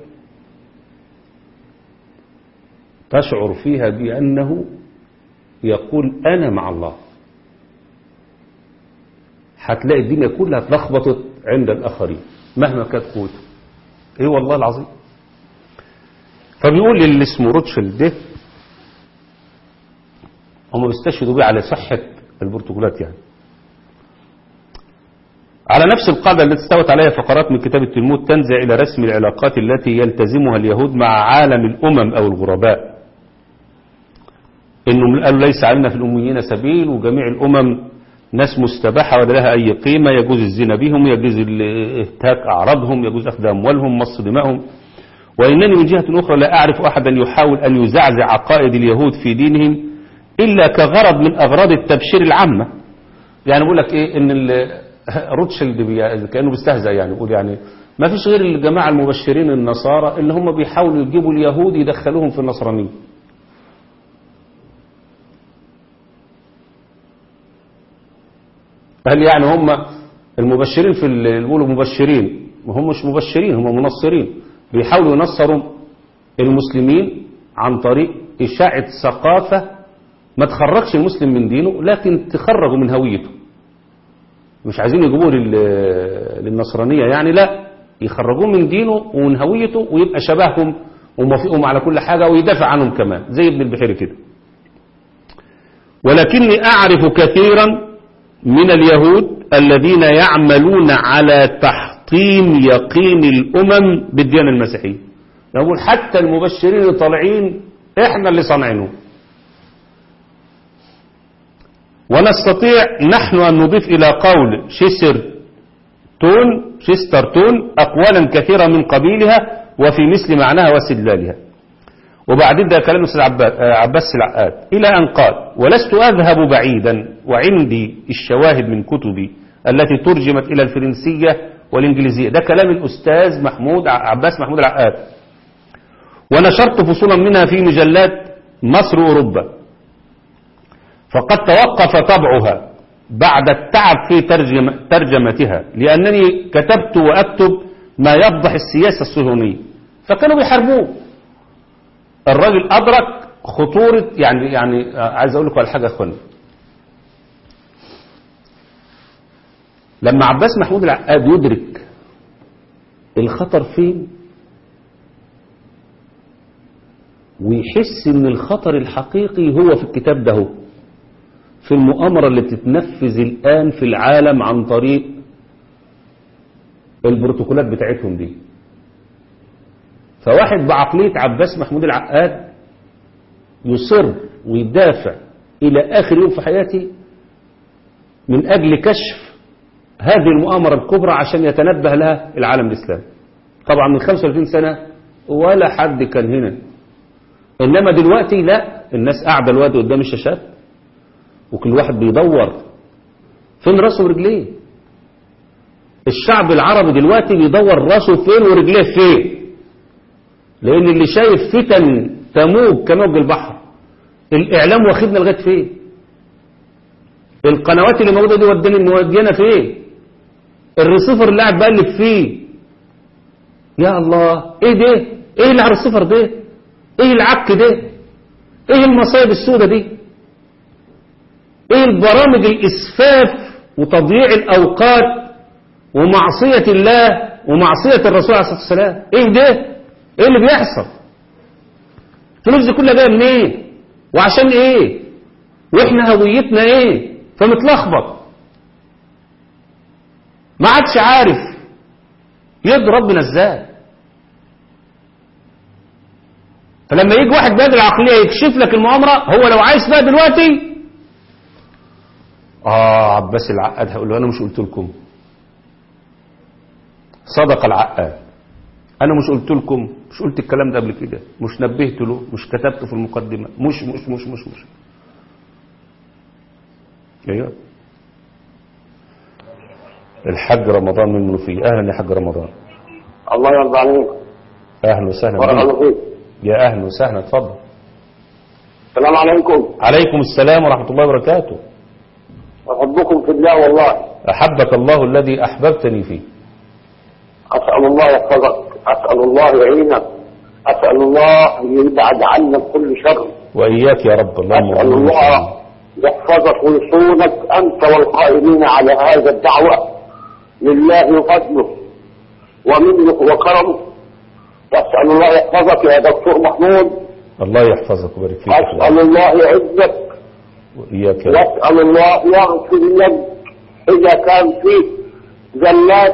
تشعر فيها بأنه يقول أنا مع الله هتلاقي الدنيا كلها اتلخبطت عند الآخرين مهما كانت قوته ايه والله العظيم فبيقول للي اسمه روتشيلد ده هم بيستشهدوا بيه على صحة البرتقالات يعني على نفس القاعدة التي استوت عليها فقرات من كتاب التلمود تنزع إلى رسم العلاقات التي يلتزمها اليهود مع عالم الأمم أو الغرباء إنه قالوا ليس علينا في الأميين سبيل وجميع الأمم ناس مستباحة ولا لها أي قيمة يجوز الزنا بهم يجوز اهتاك أعراضهم يجوز أخذ أموالهم مص دمائهم وإنني من جهة أخرى لا أعرف أحدا يحاول أن يزعزع عقائد اليهود في دينهم إلا كغرض من أغراض التبشير العامة يعني بقول لك إيه إن روتشيلد بي- كأنه بيستهزأ يعني بيقول يعني ما فيش غير الجماعة المبشرين النصارى اللي هم بيحاولوا يجيبوا اليهود يدخلوهم في النصرانية هل يعني هم المبشرين في اللي بيقولوا مبشرين وهم مش مبشرين هم منصرين بيحاولوا ينصروا المسلمين عن طريق إشاعة ثقافة ما تخرجش المسلم من دينه لكن تخرجه من هويته مش عايزين يجيبوه لل- للنصرانية يعني لا يخرجوه من دينه ومن هويته ويبقى شبههم وموافقهم على كل حاجة ويدافع عنهم كمان زي ابن البحيري كده ولكني أعرف كثيرا من اليهود الذين يعملون على تحطيم يقين الأمم بالديانة المسيحية يقول حتى المبشرين اللي طالعين احنا اللي صانعينهم ونستطيع نحن أن نضيف إلى قول شيسر تون شيستر تون أقوالا كثيرة من قبيلها وفي مثل معناها واستدلالها وبعدين ده كلام الأستاذ عباس, عباس العقاد إلى أن قال ولست أذهب بعيدا وعندي الشواهد من كتبي التي ترجمت إلى الفرنسية والإنجليزية ده كلام الأستاذ محمود عباس محمود العقاد ونشرت فصولا منها في مجلات مصر وأوروبا فقد توقف طبعها بعد التعب في ترجمة ترجمتها لأنني كتبت وأكتب ما يفضح السياسة الصهيونية فكانوا بيحاربوه الراجل أدرك خطورة يعني يعني عايز أقول لكم على حاجة يا أخوانا لما عباس محمود العقاد يدرك الخطر فين ويحس ان الخطر الحقيقي هو في الكتاب ده هو في المؤامرة اللي بتتنفذ الآن في العالم عن طريق البروتوكولات بتاعتهم دي فواحد بعقلية عباس محمود العقاد يصر ويدافع إلى آخر يوم في حياته من أجل كشف هذه المؤامرة الكبرى عشان يتنبه لها العالم الإسلامي طبعا من 35 سنة ولا حد كان هنا إنما دلوقتي لا الناس قاعدة الوقت قدام الشاشات وكل واحد بيدور فين راسه ورجليه الشعب العربي دلوقتي بيدور راسه فين ورجليه فين لأن اللي شايف فتن تموج كموج البحر الإعلام واخدنا لغاية فين القنوات اللي موجودة دي ودينا مودينا فين الريسيفر اللي قاعد بقلب فيه يا الله ايه ده ايه اللي على الريسيفر ده ايه العك ده ايه المصايب السودة دي ايه البرامج الاسفاف وتضييع الاوقات ومعصية الله ومعصية الرسول عليه الصلاة والسلام ايه ده ايه اللي بيحصل الفلوس دي كلها جايه منين إيه؟ وعشان ايه واحنا هويتنا ايه فمتلخبط ما عادش عارف يرضي ربنا ازاي فلما يجي واحد بهذه العقليه يكشف لك المؤامره هو لو عايز بقى دلوقتي اه عباس العقاد هقول له انا مش قلت لكم صدق العقاد انا مش قلت لكم مش قلت الكلام ده قبل كده مش نبهت له مش كتبته في المقدمه مش مش مش مش مش ايوه الحاج رمضان من المنوفيه اهلا يا حاج رمضان الله يرضى عليك اهلا وسهلا بارك بيك الله فيك يا اهلا وسهلا اتفضل السلام عليكم عليكم السلام ورحمه الله وبركاته أحبكم في الله والله احبك الله الذي احببتني فيه أسأل الله يحفظك أسأل الله يعينك أسأل الله أن يبعد عنا كل شر واياك يا رب اللهم أسأل آمين. الله يحفظك ويصونك أنت والقائمين على هذا الدعوة لله وفضله ومنه وكرمه وأسأل الله يحفظك يا دكتور محمود الله يحفظك ويبارك فيك أسأل الله يعزك واياك يا رب وأسأل الله يغفر لك إذا كان فيه زلات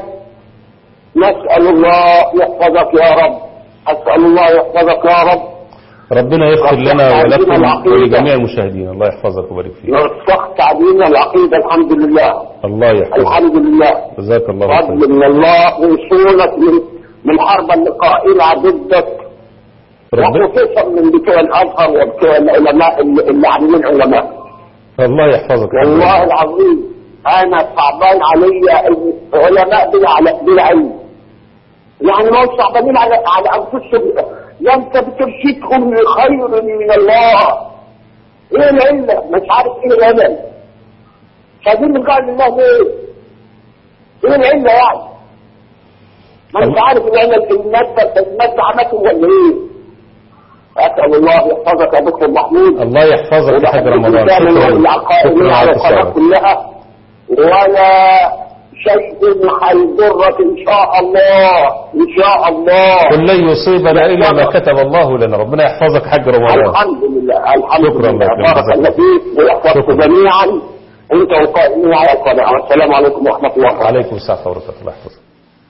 نسأل الله يحفظك يا رب أسأل الله يحفظك يا رب ربنا يغفر لنا ربنا ولكم يعزنا العقيدة. ولجميع المشاهدين الله يحفظك ويبارك فيك نرسخت علينا العقيدة الحمد لله الله يحفظك الحمد لله جزاك الله خير فضل من الله ويصونك من من الحرب اللي قائلة ضدك ربنا وخصوصا من بتوع الازهر وبتوع العلماء اللي اللي عاملين علماء الله يحفظك والله العظيم انا صعبان عليا العلماء بلا على- بلا علم يعني ما هم صعبانين على على انفسهم يا انت بترشدهم لخير من الله ايه العله مش عارف ايه العلل شايفين من قال الله ليه ايه العله يعني ما انت عارف العلل في الماده في الماده عملتهم ولا ايه اسال الله يحفظك يا دكتور محمود الله يحفظك يا حاج رمضان شكرا شكرا العقائدين شكرا على على القناة اتصالك كلها ولا شيء هيضرك ان شاء الله ان شاء الله قل لن يصيبنا الا ما كتب الله لنا ربنا يحفظك حاج رمضان الحمد لله الحمد شكرا لله لك. بارك الله فيك ويحفظكم شكرا. جميعا انت والقائمين على القناه والسلام عليكم ورحمه الله وبركاته عليكم السلام ورحمه الله الله يحفظك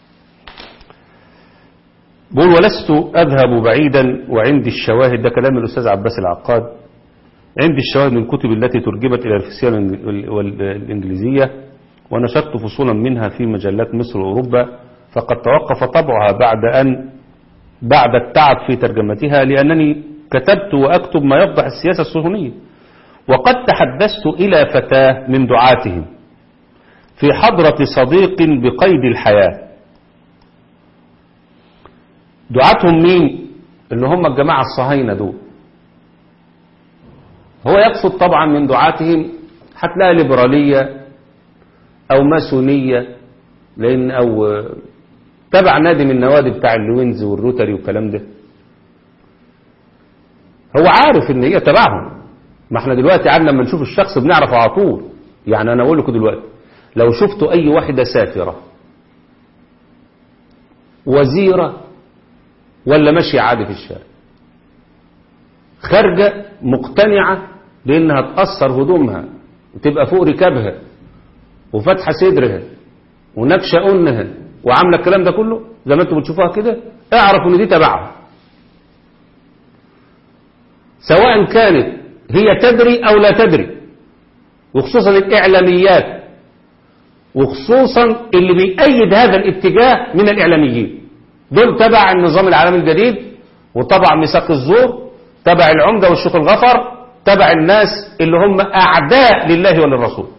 بقول ولست أذهب بعيدا وعندي الشواهد ده كلام الأستاذ عباس العقاد عندي الشواهد من الكتب التي ترجمت إلى الفسيان والإنجليزية ونشرت فصولا منها في مجلات مصر وأوروبا فقد توقف طبعها بعد أن بعد التعب في ترجمتها لأنني كتبت وأكتب ما يفضح السياسة الصهيونية وقد تحدثت إلى فتاة من دعاتهم في حضرة صديق بقيد الحياة دعاتهم مين اللي هم الجماعة الصهاينة دول هو يقصد طبعا من دعاتهم هتلاقي ليبرالية او ماسونية لان او تبع نادي من النوادي بتاع اللوينز والروتري والكلام ده هو عارف ان هي تبعهم ما احنا دلوقتي عندنا لما نشوف الشخص بنعرفه على طول يعني انا اقول لكم دلوقتي لو شفتوا اي واحدة سافرة وزيرة ولا ماشية عادي في الشارع خارجة مقتنعة بانها تأثر هدومها وتبقى فوق ركابها وفتحة صدرها ونكشة أنها وعاملة الكلام ده كله زي ما انتم بتشوفوها كده اعرفوا ان دي تبعها سواء كانت هي تدري أو لا تدري وخصوصا الإعلاميات وخصوصا اللي بيأيد هذا الاتجاه من الإعلاميين دول تبع النظام العالمي الجديد وطبع ميثاق الزور تبع العمدة والشيخ الغفر تبع الناس اللي هم أعداء لله وللرسول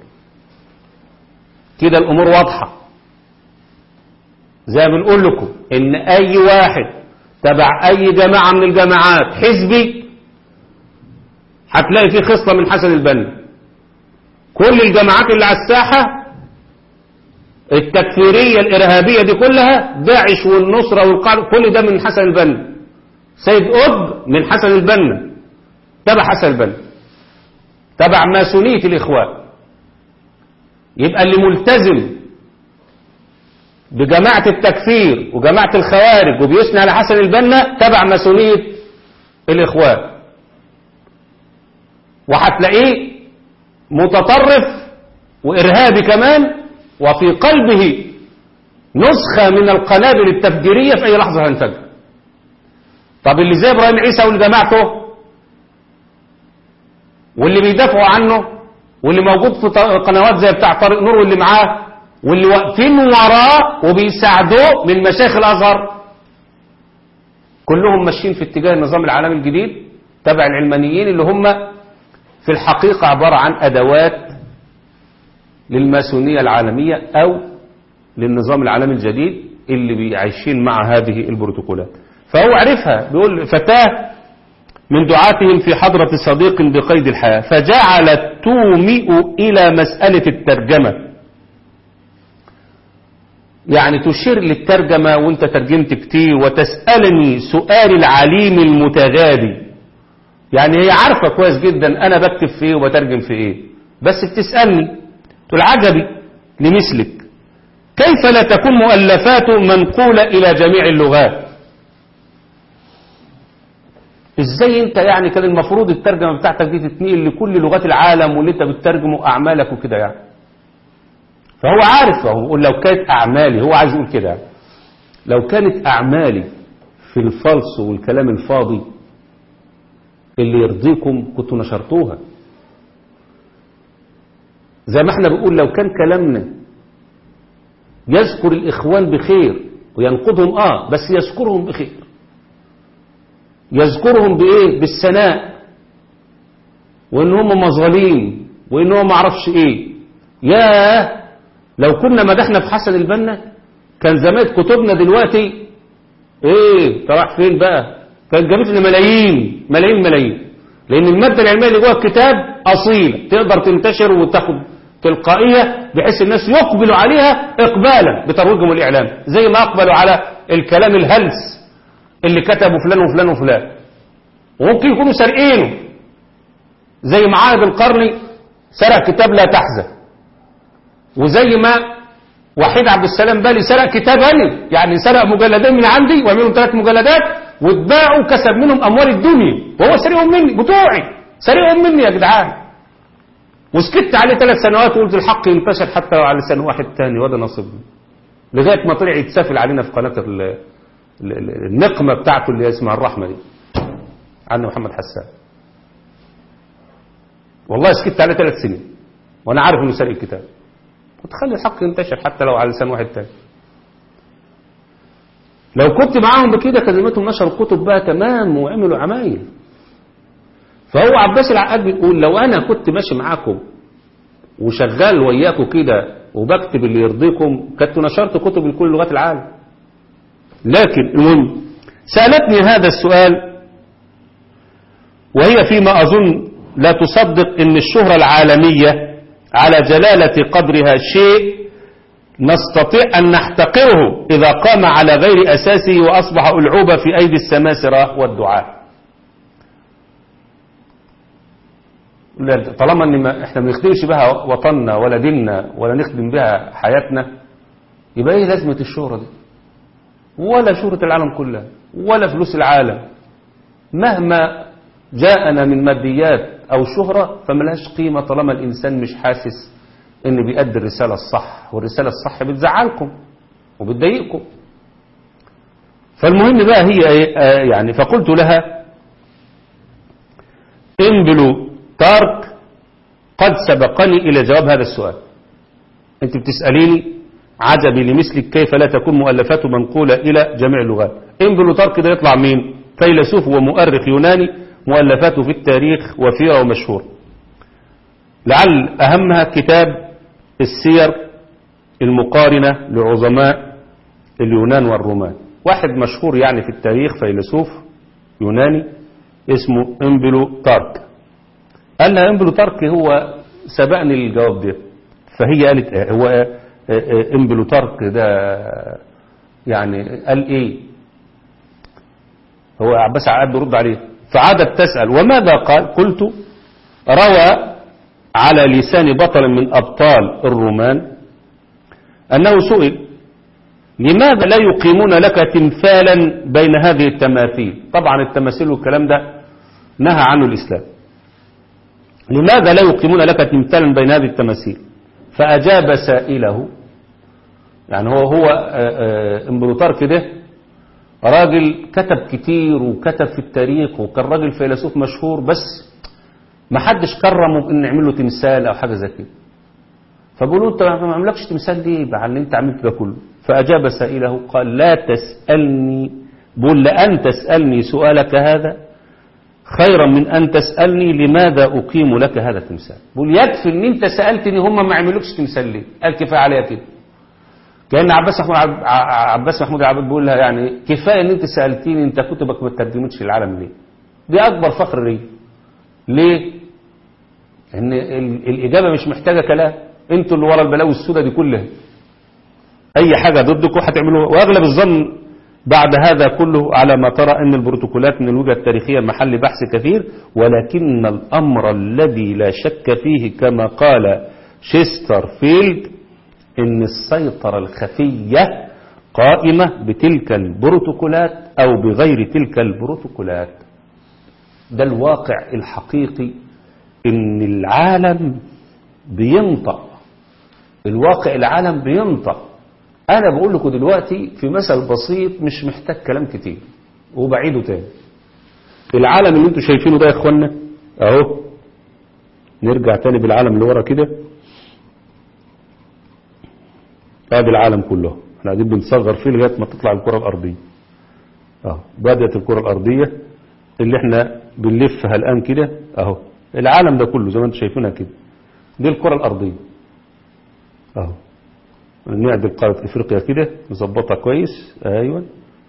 كده الأمور واضحة زي ما بنقول لكم إن أي واحد تبع أي جماعة من الجماعات حزبي هتلاقي فيه خصلة من حسن البنا كل الجماعات اللي على الساحة التكفيرية الإرهابية دي كلها داعش والنصرة والقاعدة كل ده من حسن البنا سيد قطب من حسن البنا تبع حسن البنا تبع ماسونية الإخوان يبقى اللي ملتزم بجماعة التكفير وجماعة الخوارج وبيثني على حسن البنا تبع ماسونية الإخوان وهتلاقيه متطرف وإرهابي كمان وفي قلبه نسخة من القنابل التفجيرية في أي لحظة هينفجر طب اللي زي إبراهيم عيسى واللي جماعته واللي بيدافعوا عنه واللي موجود في قنوات زي بتاع طارق نور واللي معاه واللي واقفين وراه وبيساعدوه من مشايخ الأزهر كلهم ماشيين في اتجاه النظام العالمي الجديد تبع العلمانيين اللي هم في الحقيقة عبارة عن أدوات للماسونية العالمية أو للنظام العالمي الجديد اللي بيعيشين مع هذه البروتوكولات فهو عرفها بيقول فتاة من دعاتهم في حضرة صديق بقيد الحياة فجعلت تومئ إلى مسألة الترجمة يعني تشير للترجمة وانت ترجمت كتير وتسألني سؤال العليم المتغابي يعني هي عارفة كويس جدا أنا بكتب في ايه وبترجم في ايه بس بتسألني تقول عجبي لمثلك كيف لا تكون مؤلفاته منقولة إلى جميع اللغات ازاي انت يعني كان المفروض الترجمة بتاعتك دي تتنقل لكل لغات العالم واللي انت بتترجمه أعمالك وكده يعني فهو عارف هو يقول لو كانت أعمالي هو عايز يقول كده لو كانت أعمالي في الفلس والكلام الفاضي اللي يرضيكم كنتوا نشرتوها زي ما احنا بنقول لو كان كلامنا يذكر الإخوان بخير وينقضهم آه بس يذكرهم بخير يذكرهم بإيه بالثناء وإن هم مظالين وإن هم معرفش إيه ياه لو كنا مدحنا في حسن البنا كان زمان كتبنا دلوقتي ايه راح فين بقى كان جابت لنا ملايين ملايين ملايين لان الماده العلميه اللي جوه الكتاب اصيله تقدر تنتشر وتاخد تلقائيه بحيث الناس يقبلوا عليها اقبالا بترويجهم الاعلام زي ما اقبلوا على الكلام الهلس اللي كتبه فلان وفلان وفلان وممكن يكونوا سارقينه زي معاهد القرني سرق كتاب لا تحزن وزي ما وحيد عبد السلام بالي سرق كتابني يعني سرق مجلدين من عندي وعملهم ثلاث مجلدات واتباعوا كسب منهم اموال الدنيا وهو سرقهم مني بتوعي سرقهم مني يا جدعان وسكت عليه ثلاث سنوات وقلت الحق ينتشر حتى على لسان واحد تاني وده نصيبنا لغايه ما طلع يتسافل علينا في قناه ال- ال- ال- النقمه بتاعته اللي اسمها الرحمه دي عن محمد حسان والله سكت عليه ثلاث سنين وانا عارف انه سرق الكتاب وتخلي الحق ينتشر حتى لو على لسان واحد تاني لو كنت معاهم بكده كان زمانهم نشروا الكتب بقى تمام وعملوا عمايل فهو عباس العقاد بيقول لو انا كنت ماشي معاكم وشغال وياكم كده وبكتب اللي يرضيكم كنت نشرت كتب لكل لغات العالم لكن المهم سألتني هذا السؤال وهي فيما أظن لا تصدق ان الشهرة العالمية على جلالة قدرها شيء نستطيع أن نحتقره إذا قام على غير أساسه وأصبح ألعوبة في أيدي السماسرة والدعاء لا، طالما ان ما احنا ما بنخدمش بها وطننا ولا ديننا ولا نخدم بها حياتنا يبقى ايه لازمه الشهره دي ولا شهره العالم كلها ولا فلوس العالم مهما جاءنا من ماديات او شهره فملهاش قيمه طالما الانسان مش حاسس ان بيأدي الرساله الصح والرساله الصح بتزعلكم وبتضايقكم فالمهم بقى هي ايه آه يعني فقلت لها انبلو تارك قد سبقني إلى جواب هذا السؤال أنت بتسأليني عجبي لمثلك كيف لا تكون مؤلفاته منقولة إلى جميع اللغات انبلو تارك ده يطلع مين فيلسوف ومؤرخ يوناني مؤلفاته في التاريخ وفيرة ومشهور لعل أهمها كتاب السير المقارنة لعظماء اليونان والرومان واحد مشهور يعني في التاريخ فيلسوف يوناني اسمه امبلو تارك قال لها امبلو تارك هو سبقني الجواب ده فهي قالت اه هو اه اه امبلو تارك ده يعني قال ايه هو عباس قاعد بيرد عليه فعادت تسأل وماذا قال قلت روى على لسان بطل من أبطال الرومان أنه سئل لماذا لا يقيمون لك تمثالا بين هذه التماثيل طبعا التماثيل والكلام ده نهى عنه الإسلام لماذا لا يقيمون لك تمثالا بين هذه التماثيل فأجاب سائله يعني هو هو امبروتار كده راجل كتب كتير وكتب في التاريخ وكان راجل فيلسوف مشهور بس ما حدش كرمه بان نعمل له تمثال او حاجه زي كده فبقولوا انت ما عملكش تمثال ليه بعد اللي انت عملت ده كله فاجاب سائله قال لا تسالني بقول لان تسالني سؤالك هذا خيرا من ان تسالني لماذا اقيم لك هذا التمثال بقول يكفي ان انت سالتني هم ما عملوكش تمثال ليه قال كفايه عليا كده كان عباس محمود عب... عباس محمود العباد بيقول لها يعني كفايه ان انت سالتيني انت كتبك ما ترجمتش للعالم ليه دي اكبر فخر ليه ليه ان الاجابه مش محتاجه كلام انتوا اللي ورا البلاوي السوداء دي كلها اي حاجه ضدكم هتعملوها واغلب الظن بعد هذا كله على ما ترى ان البروتوكولات من الوجهه التاريخيه محل بحث كثير ولكن الامر الذي لا شك فيه كما قال شيسترفيلد ان السيطره الخفيه قائمه بتلك البروتوكولات او بغير تلك البروتوكولات ده الواقع الحقيقي ان العالم بينطق الواقع العالم بينطق انا بقول لكم دلوقتي في مثل بسيط مش محتاج كلام كتير وبعيده تاني العالم اللي انتوا شايفينه ده يا اخوانا اهو نرجع تاني بالعالم اللي ورا كده ادي العالم كله احنا قاعدين بنصغر فيه لغايه ما تطلع الكره الارضيه اهو بدات الكره الارضيه اللي احنا بنلفها الآن كده اهو العالم ده كله زي ما انتم شايفينها كده دي الكرة الأرضية اهو نعدل قارة افريقيا كده نظبطها كويس ايوه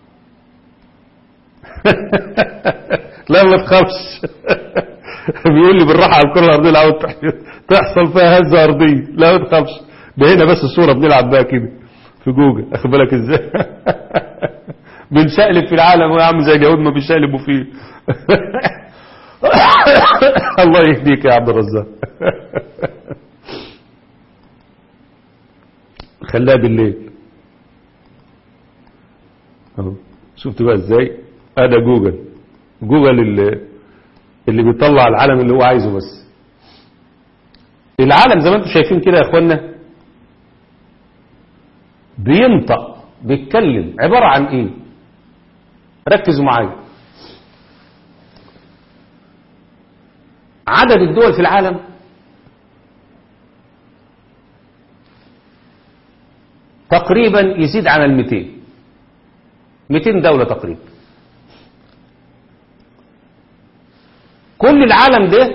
لا ما تخافش بيقول لي بالراحة على الكرة الأرضية لو تحصل فيها هزة أرضية لا ما تخافش ده هنا بس الصورة بنلعب بها كده في جوجل أخد بالك ازاي بنشقلب في العالم يا عم زي اليهود ما بيشقلبوا فيه الله يهديك يا عبد الرزاق خلاها بالليل اهو شفت بقى ازاي ادي جوجل جوجل اللي اللي بيطلع العالم اللي هو عايزه بس العالم زي ما انتم شايفين كده يا اخوانا بينطق بيتكلم عبارة عن ايه ركزوا معايا عدد الدول في العالم تقريبا يزيد عن المئتين 200 دولة تقريبا كل العالم ده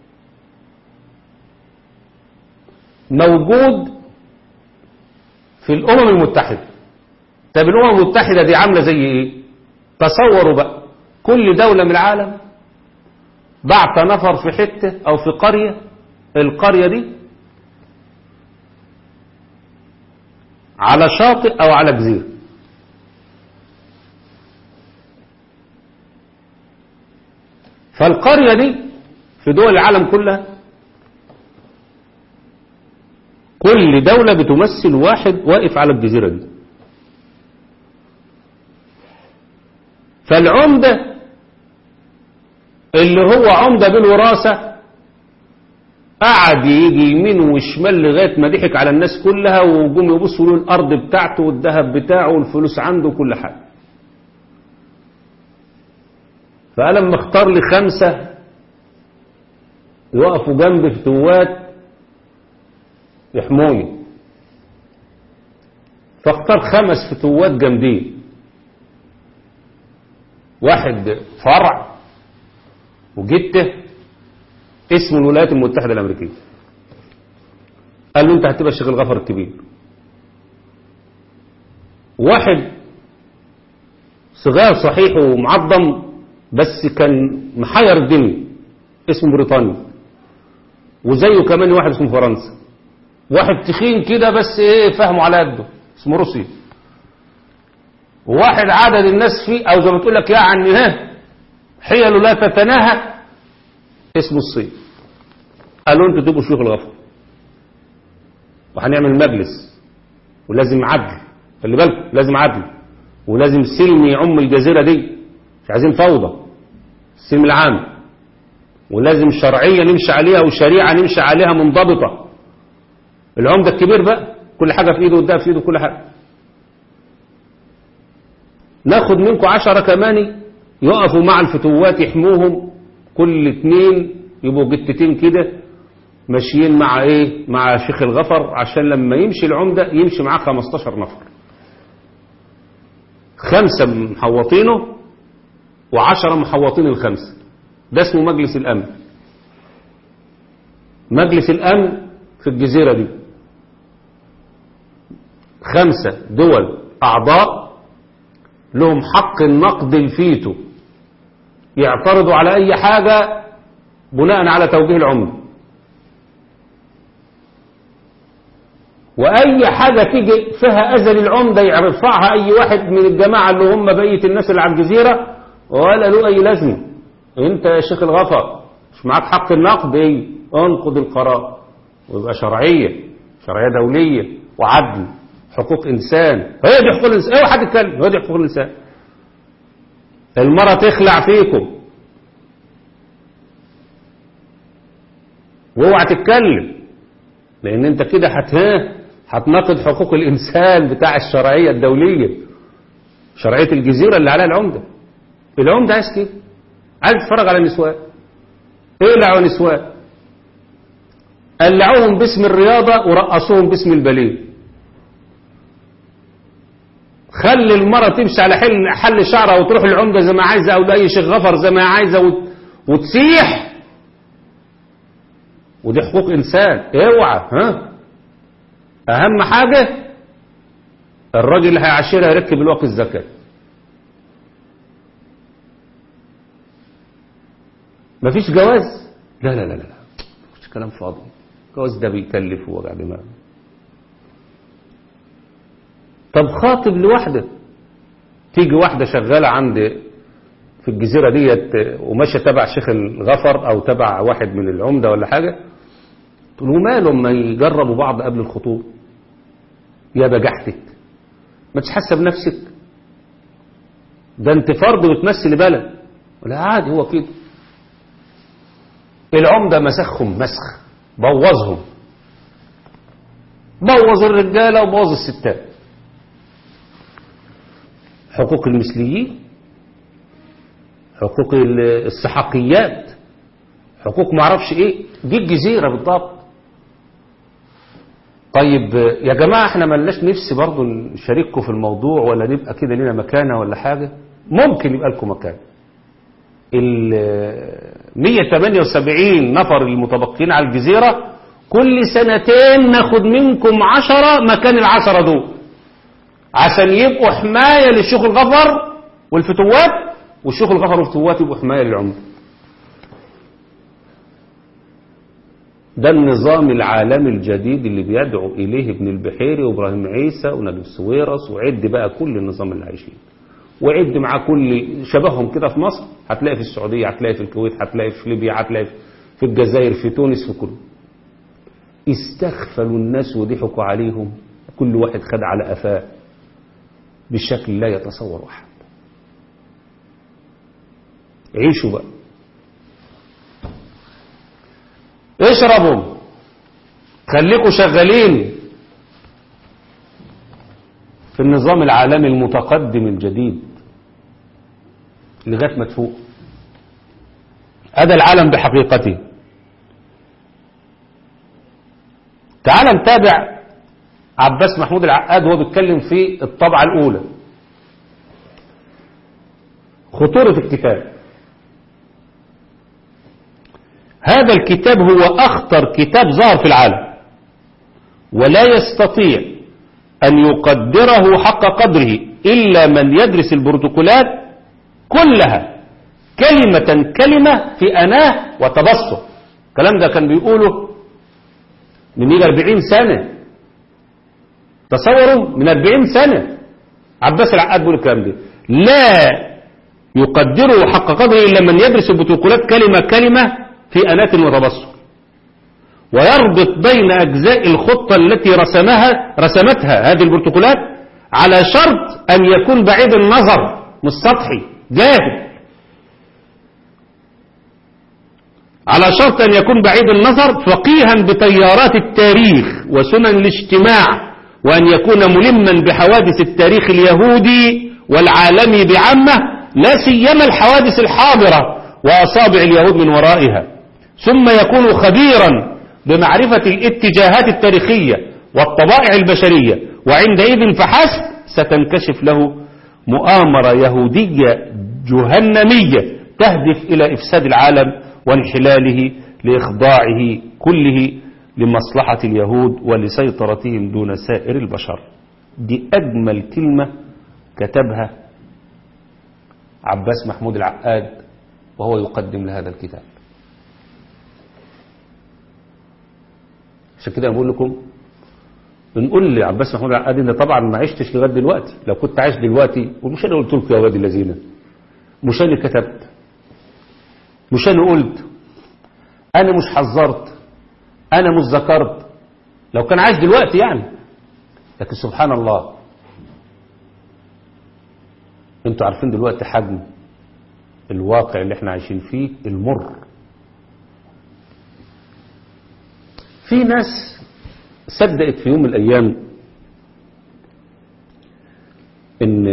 موجود في الأمم المتحدة طب الأمم المتحدة دي عاملة زي إيه تصوروا بقى كل دولة من العالم بعت نفر في حتة أو في قرية القرية دي على شاطئ أو على جزيرة فالقرية دي في دول العالم كلها كل دولة بتمثل واحد واقف على الجزيرة دي فالعمدة اللي هو عمدة بالوراثة قعد يجي يمين وشمال لغاية ما ضحك على الناس كلها وجم يبصوا له الأرض بتاعته والذهب بتاعه والفلوس عنده وكل حاجة فقال لما اختار لي خمسة يقفوا جنب فتوات يحموني فاختار خمس فتوات جامدين واحد فرع وجته اسمه الولايات المتحدة الأمريكية قال له انت هتبقى الشيخ الغفر الكبير واحد صغير صحيح ومعظم بس كان محير الدنيا اسمه بريطانيا وزيه كمان واحد اسمه فرنسا واحد تخين كده بس ايه فهمه على قده اسمه روسيا وواحد عدد الناس فيه او زي ما تقول لك يعني ها حيل لا تتناهى اسمه الصين قالوا انتوا تبقوا شيوخ الغفر وهنعمل مجلس ولازم عدل خلي بالكم لازم عدل ولازم سلم يعم الجزيرة دي مش عايزين فوضى السلم العام ولازم شرعية نمشي عليها وشريعة نمشي عليها منضبطة العمدة الكبير بقى كل حاجة في ايده وده في ايده كل حاجة ناخد منكم عشرة كمان يقفوا مع الفتوات يحموهم كل اتنين يبقوا جتتين كده ماشيين مع ايه مع شيخ الغفر عشان لما يمشي العمدة يمشي معاه 15 نفر خمسة محوطينه وعشرة محوطين الخمسة ده اسمه مجلس الأمن مجلس الأمن في الجزيرة دي خمسة دول أعضاء لهم حق النقد الفيتو يعترضوا على أي حاجة بناء على توجيه العمدة وأي حاجة تيجي فيها أذى للعمدة يرفعها أي واحد من الجماعة اللي هم بقية الناس اللي على الجزيرة ولا له أي لازمة أنت يا شيخ الغفر مش معاك حق النقد إيه انقض القرار ويبقى شرعية شرعية دولية وعدل حقوق إنسان هي دي حقوق الإنسان أيوة حد يتكلم هي دي حقوق الإنسان المرة تخلع فيكم واوعى تتكلم لان انت كده هت هتناقض حقوق الانسان بتاع الشرعيه الدوليه شرعيه الجزيره اللي عليها العمده العمده عايز كده عايز يتفرج على النسوان اقلعوا نسوان قلعوهم باسم الرياضه ورقصوهم باسم الباليه خلي المرة تمشي على حل حل شعرها وتروح العمدة زي ما عايزة أو لأي شيخ غفر زي ما عايزة وت... وتسيح ودي حقوق إنسان اوعى ها أهم حاجة الراجل اللي هيعشرها يركب الوقت الزكاة مفيش جواز لا لا لا لا مش كلام فاضي الجواز ده بيكلف ووجع دماغ طب خاطب لوحده تيجي واحدة شغالة عند في الجزيرة ديت وماشية تبع شيخ الغفر أو تبع واحد من العمدة ولا حاجة تقول له ماله ما يجربوا بعض قبل الخطوبة يا بجحتك ما تحسب نفسك ده انت فرد بتمثل بلد ولا عادي هو كده العمدة مسخهم مسخ بوظهم بوظ الرجالة وبوظ الستات حقوق المثليين حقوق السحقيات حقوق ما اعرفش ايه دي الجزيرة بالضبط طيب يا جماعة احنا ملناش نفس برضو نشارككم في الموضوع ولا نبقى كده لنا مكانة ولا حاجة ممكن يبقى لكم مكان ال 178 نفر المتبقين على الجزيرة كل سنتين ناخد منكم عشرة مكان العشرة دول عشان يبقوا حماية للشيخ الغفر والفتوات والشيخ الغفر والفتوات يبقوا حماية للعمر ده النظام العالمي الجديد اللي بيدعو إليه ابن البحيري وإبراهيم عيسى ونجيب سويرس وعد بقى كل النظام اللي عايشين وعد مع كل شبههم كده في مصر هتلاقي في السعودية هتلاقي في الكويت هتلاقي في ليبيا هتلاقي في الجزائر في تونس في كله استغفلوا الناس وضحكوا عليهم كل واحد خد على قفاه بشكل لا يتصور أحد عيشوا بقى اشربوا خليكوا شغالين في النظام العالمي المتقدم الجديد لغايه ما تفوق هذا العالم بحقيقته تعال نتابع عباس محمود العقاد وهو بيتكلم في الطبعة الأولى خطورة الكتاب هذا الكتاب هو أخطر كتاب ظهر في العالم ولا يستطيع أن يقدره حق قدره إلا من يدرس البروتوكولات كلها كلمة كلمة في أناه وتبسط الكلام ده كان بيقوله من يجي 40 سنة تصوروا من 40 سنة عباس العقاد بيقول الكلام ده لا يقدره حق قدره إلا من يدرس البروتوكولات كلمة كلمة في أنات وتبصر ويربط بين أجزاء الخطة التي رسمها رسمتها هذه البروتوكولات على شرط أن يكون بعيد النظر مش سطحي جاهل على شرط أن يكون بعيد النظر فقيها بتيارات التاريخ وسنن الاجتماع وأن يكون ملما بحوادث التاريخ اليهودي والعالمي بعامة لا سيما الحوادث الحاضرة وأصابع اليهود من ورائها ثم يكون خبيرا بمعرفة الاتجاهات التاريخية والطبائع البشرية وعندئذ فحسب ستنكشف له مؤامرة يهودية جهنمية تهدف إلى إفساد العالم وانحلاله لإخضاعه كله لمصلحة اليهود ولسيطرتهم دون سائر البشر دي أجمل كلمة كتبها عباس محمود العقاد وهو يقدم لهذا الكتاب عشان كده بقول لكم بنقول لعباس محمود العقاد ان طبعا ما عشتش لغايه دلوقتي لو كنت عايش دلوقتي ومش انا قلت لكم يا وادي الذين مش انا كتبت مش انا قلت انا مش حذرت انا مش ذكرت لو كان عايش دلوقتي يعني لكن سبحان الله انتوا عارفين دلوقتي حجم الواقع اللي احنا عايشين فيه المر في ناس صدقت في يوم من الأيام إن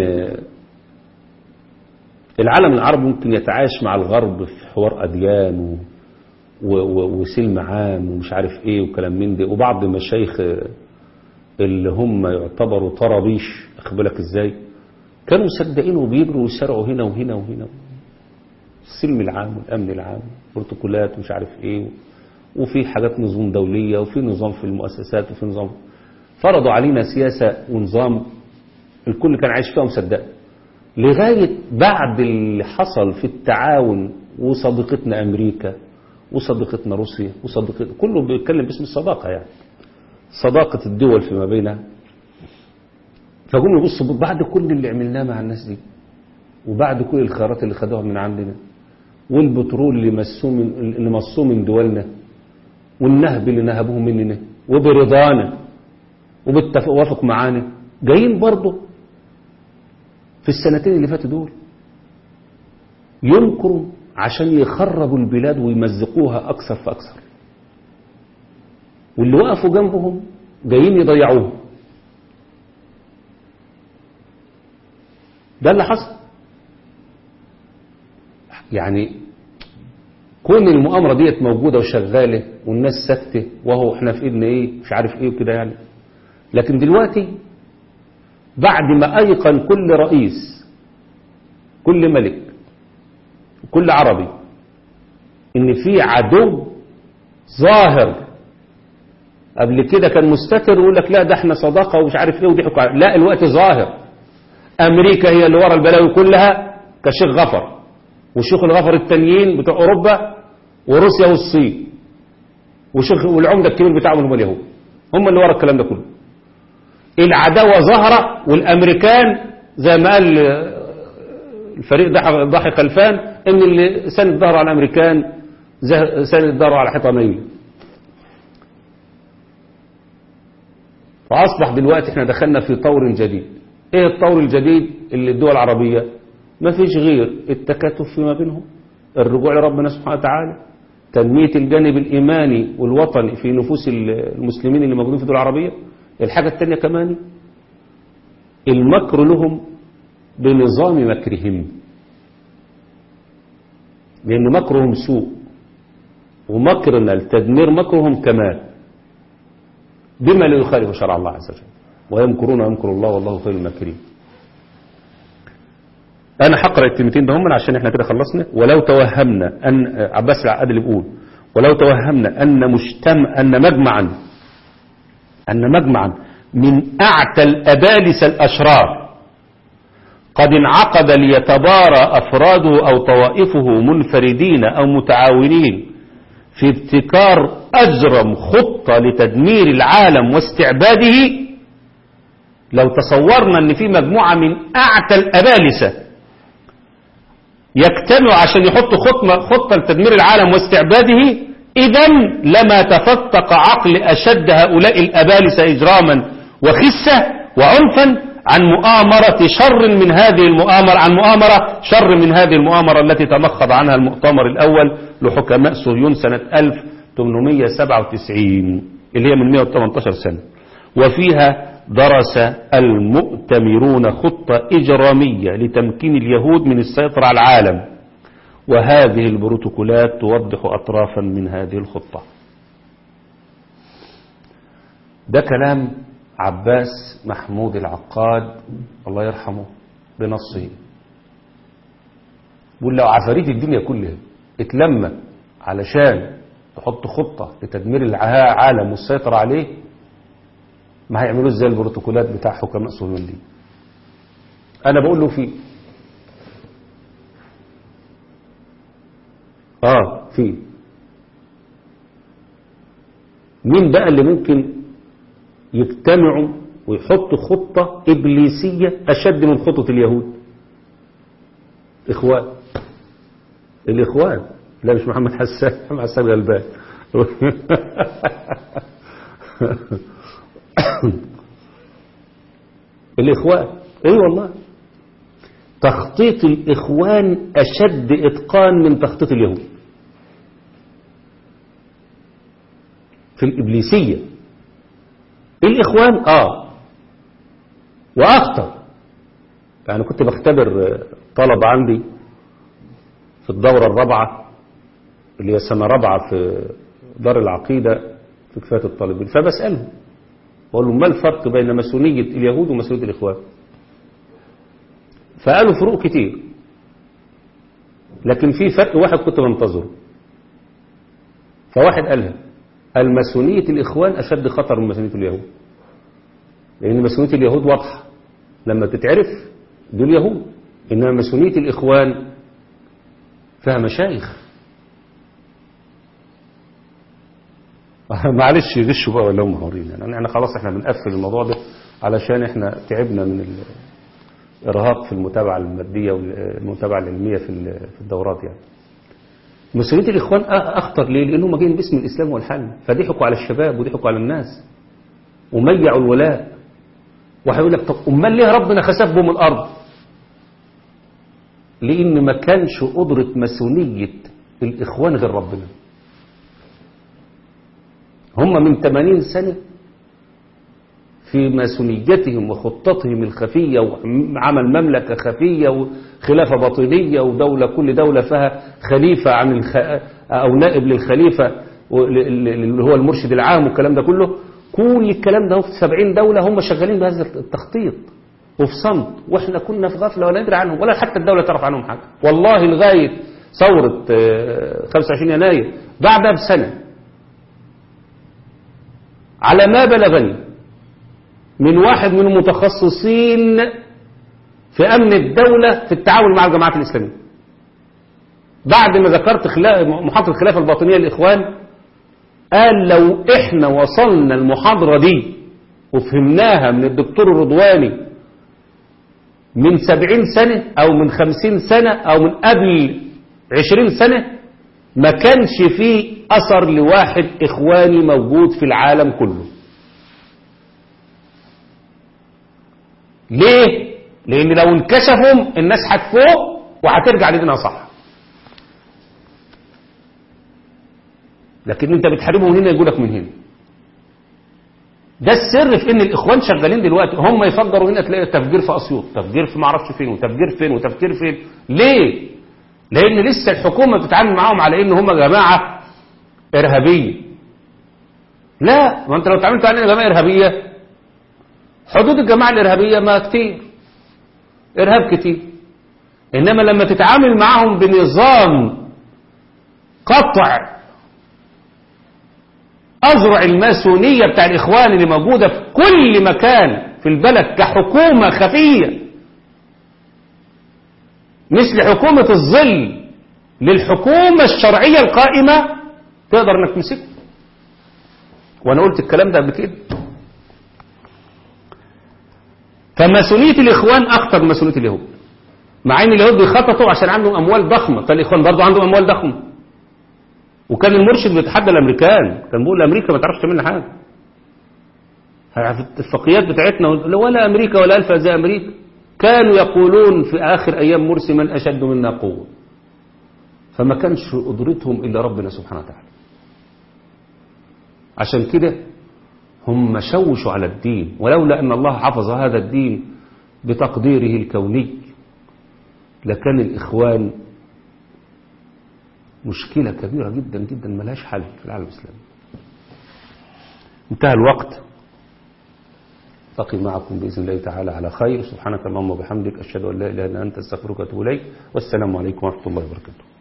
العالم العربي ممكن يتعايش مع الغرب في حوار أديان و... و... وسلم عام ومش عارف إيه وكلام من ده وبعض المشايخ اللي هم يعتبروا طرابيش أخبرك إزاي كانوا مصدقين وبيجروا ويسرعوا هنا وهنا وهنا السلم العام والأمن العام بروتوكولات ومش عارف إيه وفي حاجات نظام دولية وفي نظام في المؤسسات وفي نظام فرضوا علينا سياسة ونظام الكل كان عايش فيها مصدق لغاية بعد اللي حصل في التعاون وصديقتنا أمريكا وصديقتنا روسيا وصديقتنا كله بيتكلم باسم الصداقة يعني صداقة الدول فيما بينها فقوم يبصوا بعد كل اللي عملناه مع الناس دي وبعد كل الخيارات اللي خدوها من عندنا والبترول اللي مسوه من اللي مصوه من دولنا والنهب اللي نهبوه مننا وبرضانا وبالتوافق معانا جايين برضه في السنتين اللي فاتوا دول ينكروا عشان يخربوا البلاد ويمزقوها أكثر فأكثر واللي وقفوا جنبهم جايين يضيعوهم ده اللي حصل يعني كون المؤامرة ديت موجودة وشغالة والناس ساكتة وهو احنا في ايدنا ايه مش عارف ايه وكده يعني لكن دلوقتي بعد ما ايقن كل رئيس كل ملك كل عربي ان في عدو ظاهر قبل كده كان مستتر ويقول لك لا ده احنا صداقة ومش عارف ايه وضحكوا لا الوقت ظاهر امريكا هي اللي ورا البلاوي كلها كشيخ غفر والشيوخ الغفر التانيين بتوع اوروبا وروسيا والصين وشيخ والعمده الكبير بتاعهم هم اليهود هم اللي ورا الكلام ده كله العداوه ظاهره والامريكان زي ما قال الفريق ضحي خلفان ان اللي سند ظهره على الامريكان سند ظهره على حيطانيه فاصبح دلوقتي احنا دخلنا في طور جديد ايه الطور الجديد اللي الدول العربيه ما فيش غير التكاتف فيما بينهم الرجوع لربنا سبحانه وتعالى تنمية الجانب الإيماني والوطني في نفوس المسلمين اللي موجودين في الدول العربية الحاجة الثانية كمان المكر لهم بنظام مكرهم لأن مكرهم سوء ومكرنا لتدمير مكرهم كمال بما لا يخالف شرع الله عز وجل ويمكرون ويمكر الله والله خير الماكرين انا هقرا الكلمتين ده هم عشان احنا كده خلصنا ولو توهمنا ان عباس العقاد اللي بيقول ولو توهمنا ان مجتمع ان مجمعا ان مجمعا من اعتى الابالسه الاشرار قد انعقد ليتبارى افراده او طوائفه منفردين او متعاونين في ابتكار اجرم خطه لتدمير العالم واستعباده لو تصورنا ان في مجموعه من اعتى الابالسه يجتمعوا عشان يحطوا خطة, خطة لتدمير العالم واستعباده إذا لما تفتق عقل أشد هؤلاء الأبالسة إجراما وخسة وعنفا عن مؤامرة شر من هذه المؤامرة عن مؤامرة شر من هذه المؤامرة التي تمخض عنها المؤتمر الأول لحكماء صهيون سنة 1897 اللي هي من 118 سنة وفيها درس المؤتمرون خطة إجرامية لتمكين اليهود من السيطرة على العالم وهذه البروتوكولات توضح أطرافا من هذه الخطة ده كلام عباس محمود العقاد الله يرحمه بنصه بيقول لو عفاريت الدنيا كلها اتلمت علشان تحط خطة لتدمير العالم والسيطرة عليه ما هيعملوه ازاي البروتوكولات بتاع حكماء صهيون دي انا بقول له في اه في مين بقى اللي ممكن يجتمعوا ويحطوا خطة إبليسية أشد من خطة اليهود إخوان الإخوان لا مش محمد حسان محمد حسان غلبان الإخوان اي والله تخطيط الإخوان أشد إتقان من تخطيط اليهود في الإبليسية الإخوان آه وأخطر يعني كنت بختبر طلب عندي في الدورة الرابعة اللي هي سنة رابعة في دار العقيدة في كفاية الطالبين فبسألهم بقول لهم ما الفرق بين مسؤولية اليهود ومسؤولية الإخوان فقالوا فروق كتير لكن في فرق واحد كنت بنتظره فواحد قالها الماسونية الإخوان أشد خطر من ماسونية اليهود لأن ماسونية اليهود واضحة لما تتعرف دول يهود إنما ماسونية الإخوان فيها مشايخ معلش يغشوا بقى ولا هم حرين يعني احنا خلاص احنا بنقفل الموضوع ده علشان احنا تعبنا من الارهاق في المتابعة المادية والمتابعة العلمية في في الدورات يعني مسؤولية الإخوان أخطر ليه؟ لأنهم جايين باسم الإسلام والحل فضحكوا على الشباب وضحكوا على الناس وميعوا الولاء وهيقول لك طب أمال ليه ربنا خسف بهم الأرض؟ لأن ما كانش قدرة مسؤولية الإخوان غير ربنا هم من 80 سنة في ماسونيتهم وخطتهم الخفية وعمل مملكة خفية وخلافة باطنية ودولة كل دولة فيها خليفة عن الخ... أو نائب للخليفة اللي هو المرشد العام والكلام ده كله كل الكلام ده في 70 دولة هم شغالين بهذا التخطيط وفي صمت واحنا كنا في غفلة ولا ندري عنهم ولا حتى الدولة تعرف عنهم حاجة والله لغاية ثورة 25 يناير بعدها بسنة على ما بلغني من واحد من المتخصصين في أمن الدولة في التعاون مع الجماعات الإسلامية بعد ما ذكرت محاضرة الخلافة الباطنية للإخوان قال لو إحنا وصلنا المحاضرة دي وفهمناها من الدكتور الرضواني من سبعين سنة أو من خمسين سنة أو من قبل عشرين سنة ما كانش فيه أثر لواحد إخواني موجود في العالم كله ليه؟ لأن لو انكشفهم الناس هتفوق وهترجع لدينها صح لكن انت بتحاربهم من هنا يقولك من هنا ده السر في ان الاخوان شغالين دلوقتي هم يفجروا هنا تلاقي تفجير في اسيوط تفجير في معرفش فين وتفجير فين وتفجير فين ليه لان لسه الحكومه بتتعامل معاهم على ان هم جماعه ارهابيه لا ما انت لو اتعاملت علينا جماعة إرهابية حدود الجماعة الإرهابية ما كتير إرهاب كتير إنما لما تتعامل معهم بنظام قطع أزرع الماسونية بتاع الإخوان اللي موجودة في كل مكان في البلد كحكومة خفية مثل حكومة الظل للحكومة الشرعية القائمة تقدر انك تمسكه وانا قلت الكلام ده قبل كده فماسونية الإخوان أخطر من ماسونية اليهود مع ان اليهود بيخططوا عشان عندهم أموال ضخمة كان الإخوان برضو عندهم أموال ضخمة وكان المرشد بيتحدى الامريكان كان بيقول امريكا ما تعرفش تعمل لنا حاجه في الاتفاقيات بتاعتنا ولا امريكا ولا الفا زي امريكا كانوا يقولون في اخر ايام مرسي من اشد منا قوه فما كانش قدرتهم الا ربنا سبحانه وتعالى عشان كده هم شوشوا على الدين ولولا ان الله حفظ هذا الدين بتقديره الكوني لكان الاخوان مشكلة كبيرة جدا جدا ملهاش حل في العالم الإسلامي انتهى الوقت ألتقي معكم بإذن الله تعالى على خير سبحانك اللهم وبحمدك أشهد أن لا إله إلا أنت استغفرك وأتوب إليك والسلام عليكم ورحمة الله وبركاته